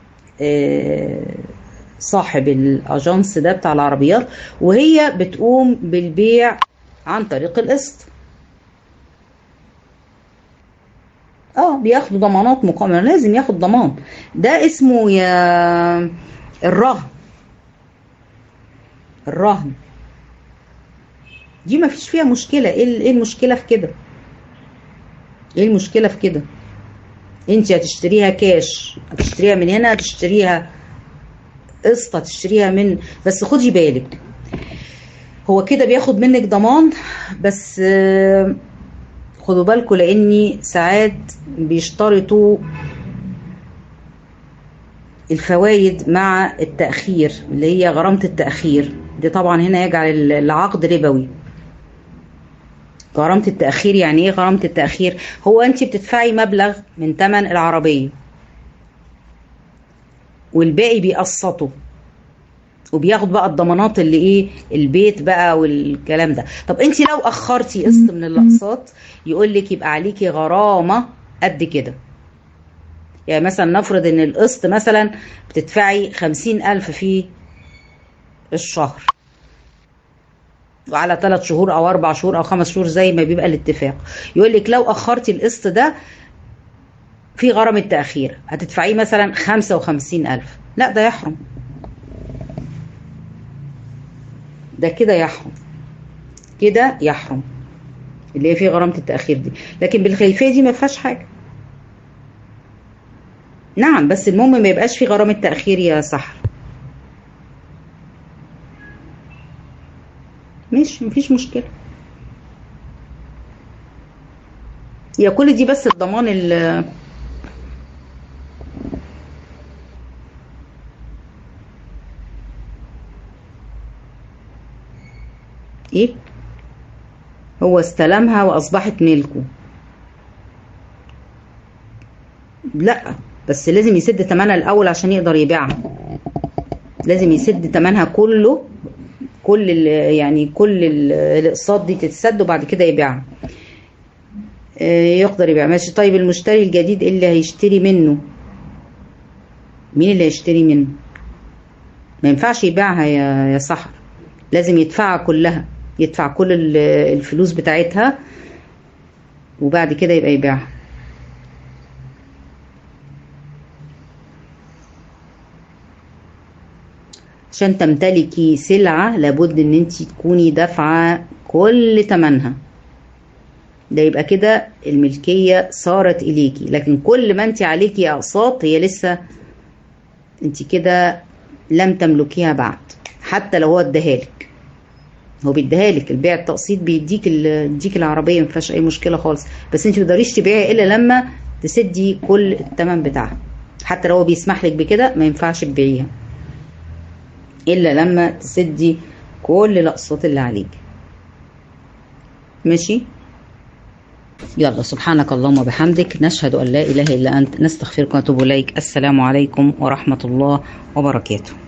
صاحب الاجانس ده بتاع العربيات وهي بتقوم بالبيع عن طريق القسط اه بياخدوا ضمانات مقامة لازم ياخد ضمان ده اسمه يا الرهن الرهن دي ما فيش فيها مشكلة ايه المشكلة في كده ايه المشكلة في كده انت هتشتريها كاش هتشتريها من هنا هتشتريها قسط هتشتريها من بس خدي بالك هو كده بياخد منك ضمان بس خدوا بالكم لاني ساعات بيشترطوا الفوائد مع التأخير اللي هي غرامة التأخير دي طبعا هنا يجعل العقد ربوي غرامة التأخير يعني ايه غرامة التأخير هو انت بتدفعي مبلغ من ثمن العربية والباقي بيقسطوا وبياخد بقى الضمانات اللي ايه البيت بقى والكلام ده طب انت لو اخرتي قسط من الاقساط يقول لك يبقى عليكي غرامة قد كده يعني مثلا نفرض ان القسط مثلا بتدفعي خمسين الف في الشهر وعلى ثلاث شهور او اربع شهور او خمس شهور زي ما بيبقى الاتفاق يقول لك لو اخرتي القسط ده في غرامة تأخير هتدفعيه مثلا خمسة وخمسين ألف لا ده يحرم ده كده يحرم كده يحرم اللي هي فيه غرامة التأخير دي لكن بالخلفية دي ما فيهاش حاجة نعم بس المهم ما يبقاش فيه غرامة تأخير يا سحر ماشي مفيش مشكلة يا كل دي بس الضمان ال ايه هو استلمها واصبحت ملكه لا بس لازم يسد ثمنها الاول عشان يقدر يبيعها لازم يسد ثمنها كله كل ال يعني كل الاقساط دي تتسد وبعد كده يبيعها يقدر يبيع ماشي طيب المشتري الجديد اللي هيشتري منه مين اللي هيشتري منه ما ينفعش يبيعها يا يا صحر لازم يدفعها كلها يدفع كل الفلوس بتاعتها وبعد كده يبقى يبيعها عشان تمتلكي سلعة لابد ان انت تكوني دافعة كل تمنها ده يبقى كده الملكية صارت اليكي لكن كل ما انت عليكي اقساط هي لسه انت كده لم تملكيها بعد حتى لو هو اداهالك هو بيديهالك البيع التقسيط بيديك يديك العربيه ما فيهاش اي مشكله خالص بس انت ما تقدريش تبيعي الا لما تسدي كل الثمن بتاعها حتى لو هو بيسمح لك بكده ما ينفعش تبيعيها الا لما تسدي كل الاقساط اللي عليك ماشي يلا سبحانك اللهم وبحمدك نشهد أن لا إله إلا أنت نستغفرك ونتوب إليك السلام عليكم ورحمة الله وبركاته